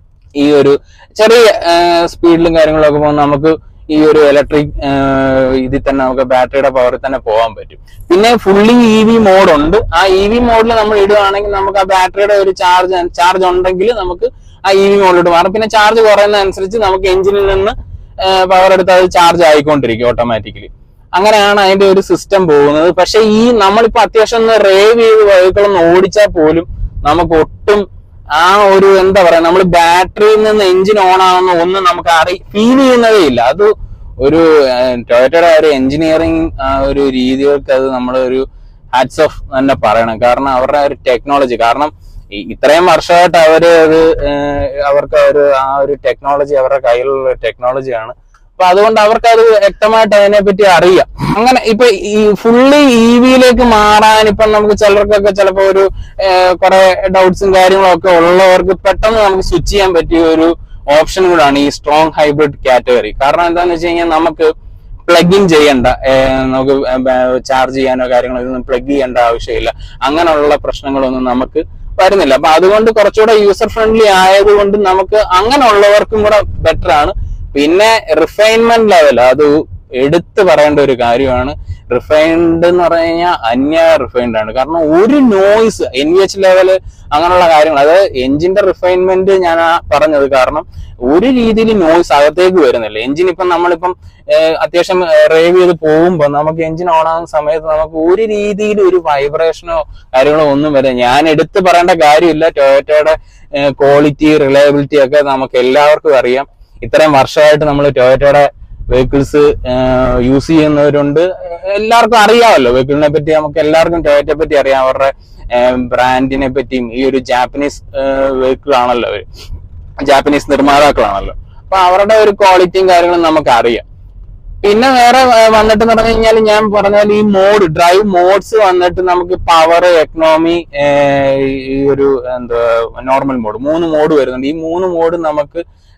ഈ ഒരു ചെറിയ സ്പീഡിലും കാര്യങ്ങളൊക്കെ പോകുമ്പോൾ നമുക്ക് ഈ ഒരു ഇലക്ട്രിക് ഇതിൽ തന്നെ നമുക്ക് ബാറ്ററിയുടെ പവറിൽ തന്നെ പോകാൻ പറ്റും പിന്നെ ഫുള്ളി ഇ വി മോഡ് ഉണ്ട് ആ ഇ വി മോഡിൽ നമ്മൾ ഇടുകയാണെങ്കിൽ നമുക്ക് ആ ബാറ്ററിയുടെ ഒരു ചാർജ് ചാർജ് ഉണ്ടെങ്കിൽ നമുക്ക് ആ ഇ വി മോഡിലോട്ട് മാറും പിന്നെ ചാർജ് കുറയുന്നതനുസരിച്ച് നമുക്ക് എഞ്ചിനിൽ നിന്ന് പവർ എടുത്ത് അത് ചാർജ് ആയിക്കൊണ്ടിരിക്കും ഓട്ടോമാറ്റിക്കലി അങ്ങനെയാണ് അതിന്റെ ഒരു സിസ്റ്റം പോകുന്നത് പക്ഷെ ഈ നമ്മളിപ്പോ അത്യാവശ്യം ഒന്ന് റേവ് ചെയ്ത് വെഹിക്കിളൊന്ന് ഓടിച്ചാൽ പോലും നമുക്ക് ഒട്ടും ആ ഒരു എന്താ പറയാ നമ്മൾ ബാറ്ററിയിൽ നിന്ന് എഞ്ചിൻ ഓൺ ആവുന്ന ഒന്നും നമുക്ക് അറി ഫീൽ ചെയ്യുന്നതേ ഇല്ല അത് ഒരു ടൊയറ്റയുടെ ഒരു എഞ്ചിനീയറിംഗ് ഒരു രീതികൾക്ക് അത് നമ്മൾ ഒരു ഹാറ്റ്സ് ഓഫ് തന്നെ പറയണം കാരണം അവരുടെ ഒരു ടെക്നോളജി കാരണം ഈ- ഇത്രയും വർഷമായിട്ട് അവര് അത് ഏഹ്, അവർക്ക് ഒരു ആ ഒരു ടെക്നോളജി അവരുടെ കയ്യിലുള്ള ടെക്നോളജിയാണ് അപ്പൊ അതുകൊണ്ട് അവർക്ക് അത് വ്യക്തമായിട്ട് അതിനെ പറ്റി അറിയാം അങ്ങനെ ഇപ്പൊ ഈ ഫുള്ളി ഇ വിയിലേക്ക് മാറാൻ ഇപ്പൊ നമുക്ക് ചിലർക്കൊക്കെ ചിലപ്പോ ഒരു ഏഹ്, കുറെ ഡൗട്ട്സും കാര്യങ്ങളും ഒക്കെ ഉള്ളവർക്ക് പെട്ടെന്ന് നമുക്ക് സ്വിച്ച് ചെയ്യാൻ പറ്റിയ ഒരു ഓപ്ഷൻ കൂടാണ് ഈ സ്ട്രോങ് ഹൈബ്രിഡ് കാറ്റഗറി കാരണം എന്താന്ന് വെച്ച് കഴിഞ്ഞാൽ നമുക്ക് പ്ലഗ് ഇൻ ചെയ്യണ്ട ഏഹ്, നമുക്ക് ചാർജ് ചെയ്യാനോ കാര്യങ്ങളോ ഇതൊന്നും പ്ലഗ് ചെയ്യേണ്ട ആവശ്യമില്ല അങ്ങനെയുള്ള പ്രശ്നങ്ങളൊന്നും നമുക്ക് വരുന്നില്ല അപ്പൊ അതുകൊണ്ട് കുറച്ചുകൂടെ യൂസർ ഫ്രണ്ട്ലി ആയതുകൊണ്ട് നമുക്ക് അങ്ങനെയുള്ളവർക്കും കൂടെ ബെറ്റർ ആണ് പിന്നെ റിഫൈൻമെന്റ് ലെവൽ അത് എടുത്തു പറയേണ്ട ഒരു കാര്യമാണ് റിഫൈൻഡ് എന്ന് പറഞ്ഞു കഴിഞ്ഞാൽ അന്യ റിഫൈൻഡ് ആണ് കാരണം ഒരു noise N V H level അങ്ങനെയുള്ള കാര്യങ്ങൾ അതായത് എഞ്ചിന്റെ റിഫൈൻമെന്റ് ഞാൻ ആ പറഞ്ഞത് കാരണം ഒരു രീതിയിൽ നോയ്സ് അകത്തേക്ക് വരുന്നില്ല എഞ്ചിൻ ഇപ്പം നമ്മളിപ്പം ഏഹ്, അത്യാവശ്യം റേവ് ചെയ്ത് പോകുമ്പോൾ നമുക്ക് എഞ്ചിൻ ഓൺ ആകുന്ന സമയത്ത് നമുക്ക് ഒരു രീതിയിൽ ഒരു വൈബ്രേഷനോ കാര്യങ്ങളോ ഒന്നും വരില്ല ഞാൻ എടുത്തു പറയേണ്ട കാര്യമില്ല ടൊയോറ്റയുടെ ക്വാളിറ്റി റിലയബിലിറ്റി ഒക്കെ നമുക്ക് എല്ലാവർക്കും അറിയാം ഇത്രയും വർഷമായിട്ട് നമ്മൾ ടൊയോറ്റയുടെ വെഹിക്കിൾസ് യൂസ് ചെയ്യുന്നവരുണ്ട് എല്ലാവർക്കും അറിയാമല്ലോ വെഹിക്കിളിനെ പറ്റി നമുക്ക് എല്ലാവർക്കും ടൊയോറ്റയെ പറ്റി അറിയാം അവരുടെ ബ്രാൻഡിനെ പറ്റിയും ഈ ഒരു ജാപ്പനീസ് വെഹിക്കിൾ ആണല്ലോ അവര് ജാപ്പനീസ് നിർമ്മാതാക്കളാണല്ലോ അപ്പൊ അവരുടെ ഒരു ക്വാളിറ്റിയും കാര്യങ്ങളും നമുക്ക് അറിയാം പിന്നെ വേറെ ഏർ വന്നിട്ട് പറഞ്ഞു കഴിഞ്ഞാൽ ഞാൻ പറഞ്ഞാൽ ഈ മോഡ് ഡ്രൈവ് മോഡ്സ് വന്നിട്ട് നമുക്ക് പവർ എക്കണോമി ഈ ഒരു എന്താ നോർമൽ മോഡ് മൂന്ന് മോഡ് വരുന്നുണ്ട് ഈ മൂന്ന് മോഡ് നമുക്ക്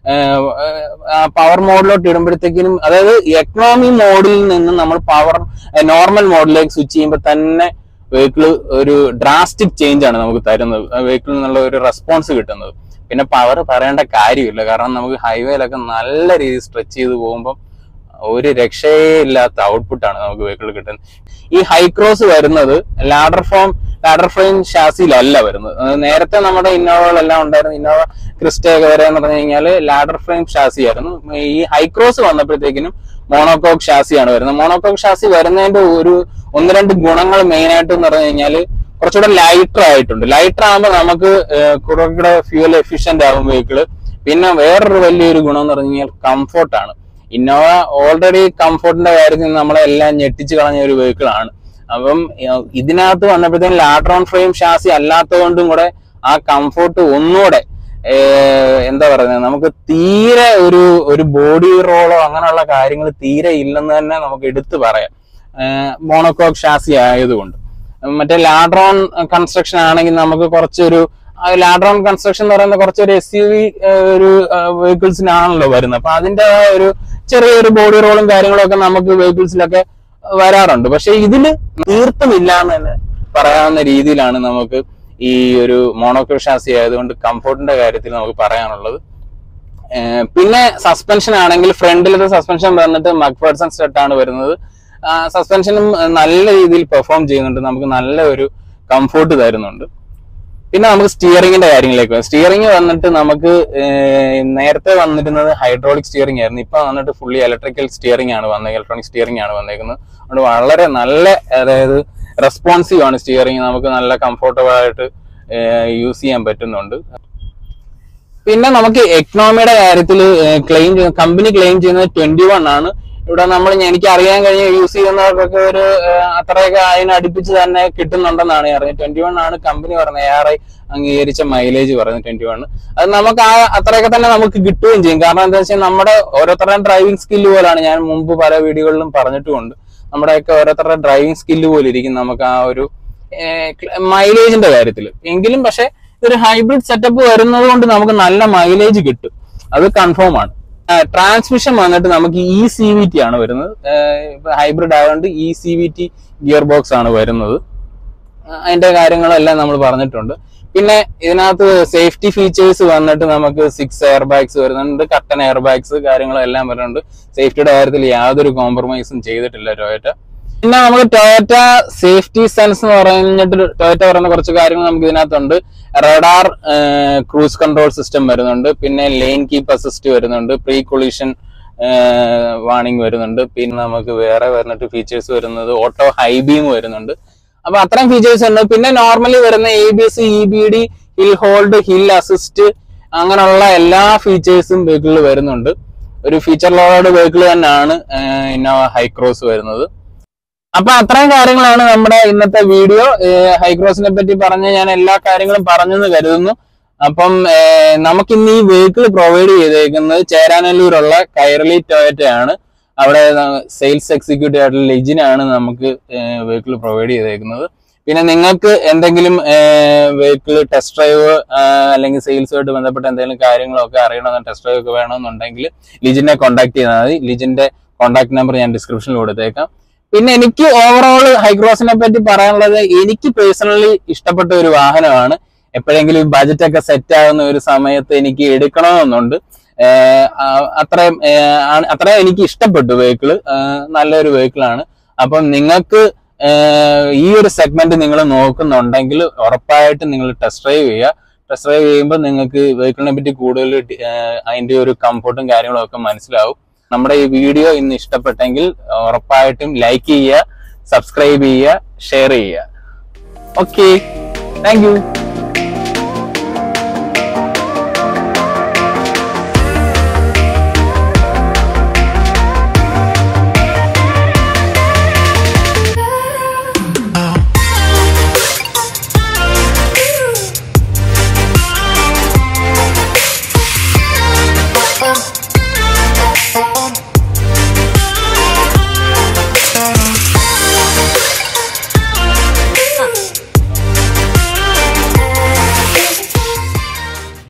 പവർ മോഡിലോട്ട് ഇടുമ്പോഴത്തേക്കിനും അതായത് എക്കണോമി മോഡിൽ നിന്ന് നമ്മൾ പവർ നോർമൽ മോഡിലേക്ക് സ്വിച്ച് ചെയ്യുമ്പോൾ തന്നെ വെഹിക്കിൾ ഒരു ഡ്രാസ്റ്റിക് ചേഞ്ച് ആണ് നമുക്ക് തരുന്നത് വെഹിക്കിളിൽ നിന്നുള്ള ഒരു റെസ്പോൺസ് കിട്ടുന്നത് പിന്നെ പവർ പറയേണ്ട കാര്യമില്ല കാരണം നമുക്ക് ഹൈവേയിലൊക്കെ നല്ല രീതിയിൽ സ്ട്രെച്ച് ചെയ്ത് പോകുമ്പോൾ ഒരു രക്ഷയേ ഇല്ലാത്ത ഔട്ട്പുട്ടാണ് നമുക്ക് വെഹിക്കിൾ കിട്ടുന്നത് ഈ ഹൈക്രോസ് വരുന്നത് ലാഡർ ഫോം ലാഡർ ഫ്രെയിം ഷാസിയിലല്ല വരുന്നത് അത് നേരത്തെ നമ്മുടെ ഇന്നോവകളെല്ലാം ഉണ്ടായിരുന്നു ഇന്നോവ ക്രിസ്റ്റയൊക്കെ വരെ എന്ന് പറഞ്ഞു കഴിഞ്ഞാൽ ലാഡർ ഫ്രെയിം ഷാസി ആയിരുന്നു ഈ ഹൈക്രോസ് വന്നപ്പോഴത്തേക്കിനും മോണോകോക്ക് ഷാസിയാണ് വരുന്നത് മോണോകോക്ക് ഷാസി വരുന്നതിന്റെ ഒരു ഒന്ന് രണ്ട് ഗുണങ്ങൾ മെയിൻ ആയിട്ട് എന്ന് പറഞ്ഞു കഴിഞ്ഞാൽ കുറച്ചുകൂടെ ലൈറ്റർ ആയിട്ടുണ്ട് ലൈറ്റർ ആകുമ്പോൾ നമുക്ക് ഏഹ്, കുറച്ചുകൂടെ ഫ്യൂൽ എഫിഷ്യന്റ് ആകും വെഹിക്കിള് പിന്നെ വേറൊരു വലിയൊരു ഗുണം എന്ന് പറഞ്ഞു കഴിഞ്ഞാൽ കംഫോർട്ടാണ് ഇന്നോവ ഓൾറെഡി കംഫോർട്ടിന്റെ കാര്യത്തിൽ നമ്മളെ എല്ലാം ഞെട്ടിച്ച് കളഞ്ഞ ഒരു വെഹിക്കിൾ ആണ് അപ്പം ഏഹ്, ഇതിനകത്ത് വന്നപ്പോഴത്തേക്കും ലാട്രോൺ ഫ്രെയിം ഷാസി അല്ലാത്തതുകൊണ്ടും കൂടെ ആ കംഫോർട്ട് ഒന്നുകൂടെ ഏഹ്, എന്താ പറയുന്നത് നമുക്ക് തീരെ ഒരു ഒരു ബോഡി റോളോ അങ്ങനെയുള്ള കാര്യങ്ങൾ തീരെ ഇല്ലെന്ന് തന്നെ നമുക്ക് എടുത്തു പറയാം മോണോകോക്ക് ഷാസി ആയതുകൊണ്ട് മറ്റേ ലാഡ്രോൺ കൺസ്ട്രക്ഷൻ ആണെങ്കിൽ നമുക്ക് കുറച്ചൊരു ലാഡ്രോൺ കൺസ്ട്രക്ഷൻ എന്ന് പറയുന്ന കുറച്ചൊരു എസ് യു വി ഒരു വെഹിക്കിൾസിനാണല്ലോ വരുന്നത് അപ്പൊ അതിന്റെ ആ ഒരു ചെറിയൊരു ബോഡി റോളും കാര്യങ്ങളും ഒക്കെ നമുക്ക് വെഹിക്കിൾസിലൊക്കെ വരാറുണ്ട് പക്ഷെ ഇതില് തീർത്തുമില്ല എന്ന് തന്നെ പറയാവുന്ന രീതിയിലാണ് നമുക്ക് ഈ ഒരു മോണോക്രോ ഷാസി ആയതുകൊണ്ട് കംഫോർട്ടിന്റെ കാര്യത്തിൽ നമുക്ക് പറയാനുള്ളത് ഏർ പിന്നെ സസ്പെൻഷൻ ആണെങ്കിൽ ഫ്രണ്ടിലത്തെ സസ്പെൻഷൻ വന്നിട്ട് മക്ഫേർസൺ സ്റ്റെട്ട് ആണ് വരുന്നത് സസ്പെൻഷനും നല്ല രീതിയിൽ പെർഫോം ചെയ്യുന്നുണ്ട് നമുക്ക് നല്ല ഒരു കംഫോർട്ട് തരുന്നുണ്ട് പിന്നെ നമുക്ക് സ്റ്റിയറിംഗിന്റെ കാര്യങ്ങളിലേക്ക് വരാം സ്റ്റിയറിംഗ് വന്നിട്ട് നമുക്ക് ഏർ നേരത്തെ വന്നിരുന്നത് ഹൈഡ്രോളിക് സ്റ്റിയറിംഗ് ആയിരുന്നു ഇപ്പൊ വന്നിട്ട് ഫുള്ളി ഇലക്ട്രിക്കൽ സ്റ്റിയറിംഗ് ആണ് വന്നത് ഇലക്ട്രോണിക് സ്റ്റിയറിംഗ് ആണ് വന്നേക്കുന്നത് അതുകൊണ്ട് വളരെ നല്ല അതായത് റെസ്പോൺസീവ് ആണ് സ്റ്റിയറിംഗ് നമുക്ക് നല്ല കംഫോർട്ടബിൾ ആയിട്ട് യൂസ് ചെയ്യാൻ പറ്റുന്നുണ്ട് പിന്നെ നമുക്ക് എക്കണോമിയുടെ കാര്യത്തിൽ ക്ലെയിം കമ്പനി ക്ലെയിം ചെയ്യുന്നത് ട്വന്റി വൺ ആണ് ഇവിടെ നമ്മൾ എനിക്ക് അറിയാൻ കഴിഞ്ഞ യൂസ് ചെയ്യുന്നവർക്കൊക്കെ ഒരു ഏഹ്, അത്രയൊക്കെ അതിന് അടുപ്പിച്ച് തന്നെ കിട്ടുന്നുണ്ടെന്നാണ് ഞാൻ അറിഞ്ഞത് ട്വന്റി വൺ ആണ് കമ്പനി പറഞ്ഞത് എ ആർ ഐ അംഗീകരിച്ച മൈലേജ് പറയുന്നത് ട്വന്റി വൺ അത് നമുക്ക് ആ അത്രയൊക്കെ തന്നെ നമുക്ക് കിട്ടുകയും ചെയ്യും കാരണം എന്താ വെച്ചാൽ നമ്മുടെ ഓരോരുത്തരുടെയും ഡ്രൈവിംഗ് സ്കില്ല് പോലാണ് ഞാൻ മുമ്പ് പല വീഡിയോകളിലും പറഞ്ഞിട്ടുമുണ്ട് നമ്മുടെയൊക്കെ ഓരോരുത്തരുടെ ഡ്രൈവിംഗ് സ്കില്ല് പോലെ ഇരിക്കും നമുക്ക് ആ ഒരു മൈലേജിന്റെ കാര്യത്തിൽ എങ്കിലും പക്ഷെ ഒരു ഹൈബ്രിഡ് സെറ്റപ്പ് വരുന്നത് കൊണ്ട് നമുക്ക് നല്ല മൈലേജ് കിട്ടും അത് കൺഫേം ആണ് ട്രാൻസ്മിഷൻ വന്നിട്ട് നമുക്ക് ഇ സി വി ടി ആണ് വരുന്നത് ഹൈബ്രിഡ് ആയതുകൊണ്ട് E C V T gear box ആണ് വരുന്നത് ആ, അതിന്റെ കാര്യങ്ങളെല്ലാം നമ്മൾ പറഞ്ഞിട്ടുണ്ട് പിന്നെ ഇതിനകത്ത് സേഫ്റ്റി ഫീച്ചേഴ്സ് വന്നിട്ട് നമുക്ക് സിക്സ് എയർ ബാഗ്സ് വരുന്നുണ്ട് കട്ടൻ എയർ ബാഗ്സ് കാര്യങ്ങളെല്ലാം വരുന്നുണ്ട് സേഫ്റ്റിയുടെ കാര്യത്തിൽ യാതൊരു കോംപ്രമൈസും ചെയ്തിട്ടില്ല ടൊയറ്റ പിന്നെ നമുക്ക് ടൊയറ്റ സേഫ്റ്റി സെൻസ് എന്ന് പറഞ്ഞിട്ട് ടൊയറ്റ പറയുന്ന കുറച്ച് കാര്യങ്ങൾ നമുക്ക് ഇതിനകത്തുണ്ട് റഡാർ ക്രൂസ് കൺട്രോൾ സിസ്റ്റം വരുന്നുണ്ട് പിന്നെ ലെയിൻ കീപ്പ് അസിസ്റ്റ് വരുന്നുണ്ട് പ്രീ കൊളീഷൻ വാണിംഗ് വരുന്നുണ്ട് പിന്നെ നമുക്ക് വേറെ വരുന്നിട്ട് ഫീച്ചേഴ്സ് വരുന്നത് ഓട്ടോ ഹൈ ബീം വരുന്നുണ്ട് അപ്പൊ അത്രയും ഫീച്ചേഴ്സ് ഉണ്ട് പിന്നെ നോർമലി വരുന്ന A B S E B D hill hold hill assist അങ്ങനെയുള്ള എല്ലാ ഫീച്ചേഴ്സും വെഹിക്കിളിൽ വരുന്നുണ്ട് ഒരു ഫീച്ചർ ലോഡ് വെഹിക്കിൾ തന്നെയാണ് ഇന്നോവ ഹൈക്രോസ് വരുന്നത് അപ്പൊ അത്രയും കാര്യങ്ങളാണ് നമ്മുടെ ഇന്നത്തെ വീഡിയോ ഹൈക്രോസിനെ പറ്റി പറഞ്ഞ ഞാൻ എല്ലാ കാര്യങ്ങളും പറഞ്ഞെന്ന് കരുതുന്നു അപ്പം ഏഹ്, നമുക്ക് ഇന്ന് ഈ വെഹിക്കിൾ പ്രൊവൈഡ് ചെയ്തേക്കുന്നത് ചേരാനല്ലൂരുള്ള കൈരളി ടൊയറ്റയാണ് അവിടെ സെയിൽസ് എക്സിക്യൂട്ടീവ് ആയിട്ടുള്ള ലെജിനാണ് നമുക്ക് വെഹിക്കിൾ പ്രൊവൈഡ് ചെയ്തേക്കുന്നത് പിന്നെ നിങ്ങൾക്ക് എന്തെങ്കിലും വെഹിക്കിൾ ടെസ്റ്റ് ഡ്രൈവ് അല്ലെങ്കിൽ സെയിൽസുമായിട്ട് ബന്ധപ്പെട്ട എന്തെങ്കിലും കാര്യങ്ങളൊക്കെ അറിയണമെന്ന് ടെസ്റ്റ് ഡ്രൈവ് ഒക്കെ വേണമെന്നുണ്ടെങ്കിൽ ലിജിനെ കോൺടാക്ട് ചെയ്താൽ മതി ലിജിന്റെ കോൺടാക്ട് നമ്പർ ഞാൻ ഡിസ്ക്രിപ്ഷനിൽ കൊടുത്തേക്കാം പിന്നെ എനിക്ക് ഓവറോൾ ഹൈക്രോസിനെ പറ്റി പറയാനുള്ളത് എനിക്ക് പേഴ്സണലി ഇഷ്ടപ്പെട്ട ഒരു വാഹനമാണ് എപ്പോഴെങ്കിലും ബജറ്റ് ഒക്കെ സെറ്റ് ആകുന്ന ഒരു സമയത്ത് എനിക്ക് എടുക്കണമെന്നുണ്ട് ഏഹ് ആ- അത്രയും ഏഹ് ആണ്- അത്രയും എനിക്ക് ഇഷ്ടപ്പെട്ടു വെഹിക്കിള് നല്ലൊരു വെഹിക്കിളാണ് അപ്പം നിങ്ങൾക്ക് ഏഹ് ഈ ഒരു സെഗ്മെന്റ് നിങ്ങൾ നോക്കുന്നുണ്ടെങ്കിൽ ഉറപ്പായിട്ടും നിങ്ങൾ ടെസ്റ്റ് ഡ്രൈവ് ചെയ്യുക ടെസ്റ്റ് ഡ്രൈവ് ചെയ്യുമ്പോൾ നിങ്ങൾക്ക് വെഹിക്കിളിനെ പറ്റി കൂടുതൽ ഡി- ഏഹ് അതിന്റെ ഒരു കംഫർട്ടും കാര്യങ്ങളും ഒക്കെ മനസ്സിലാവും നമ്മുടെ ഈ വീഡിയോ ഇന്ന് ഇഷ്ടപ്പെട്ടെങ്കിൽ ഉറപ്പായിട്ടും ലൈക്ക് ചെയ്യുക സബ്സ്ക്രൈബ് ചെയ്യുക ഷെയർ ചെയ്യുക ഓക്കെ താങ്ക് യു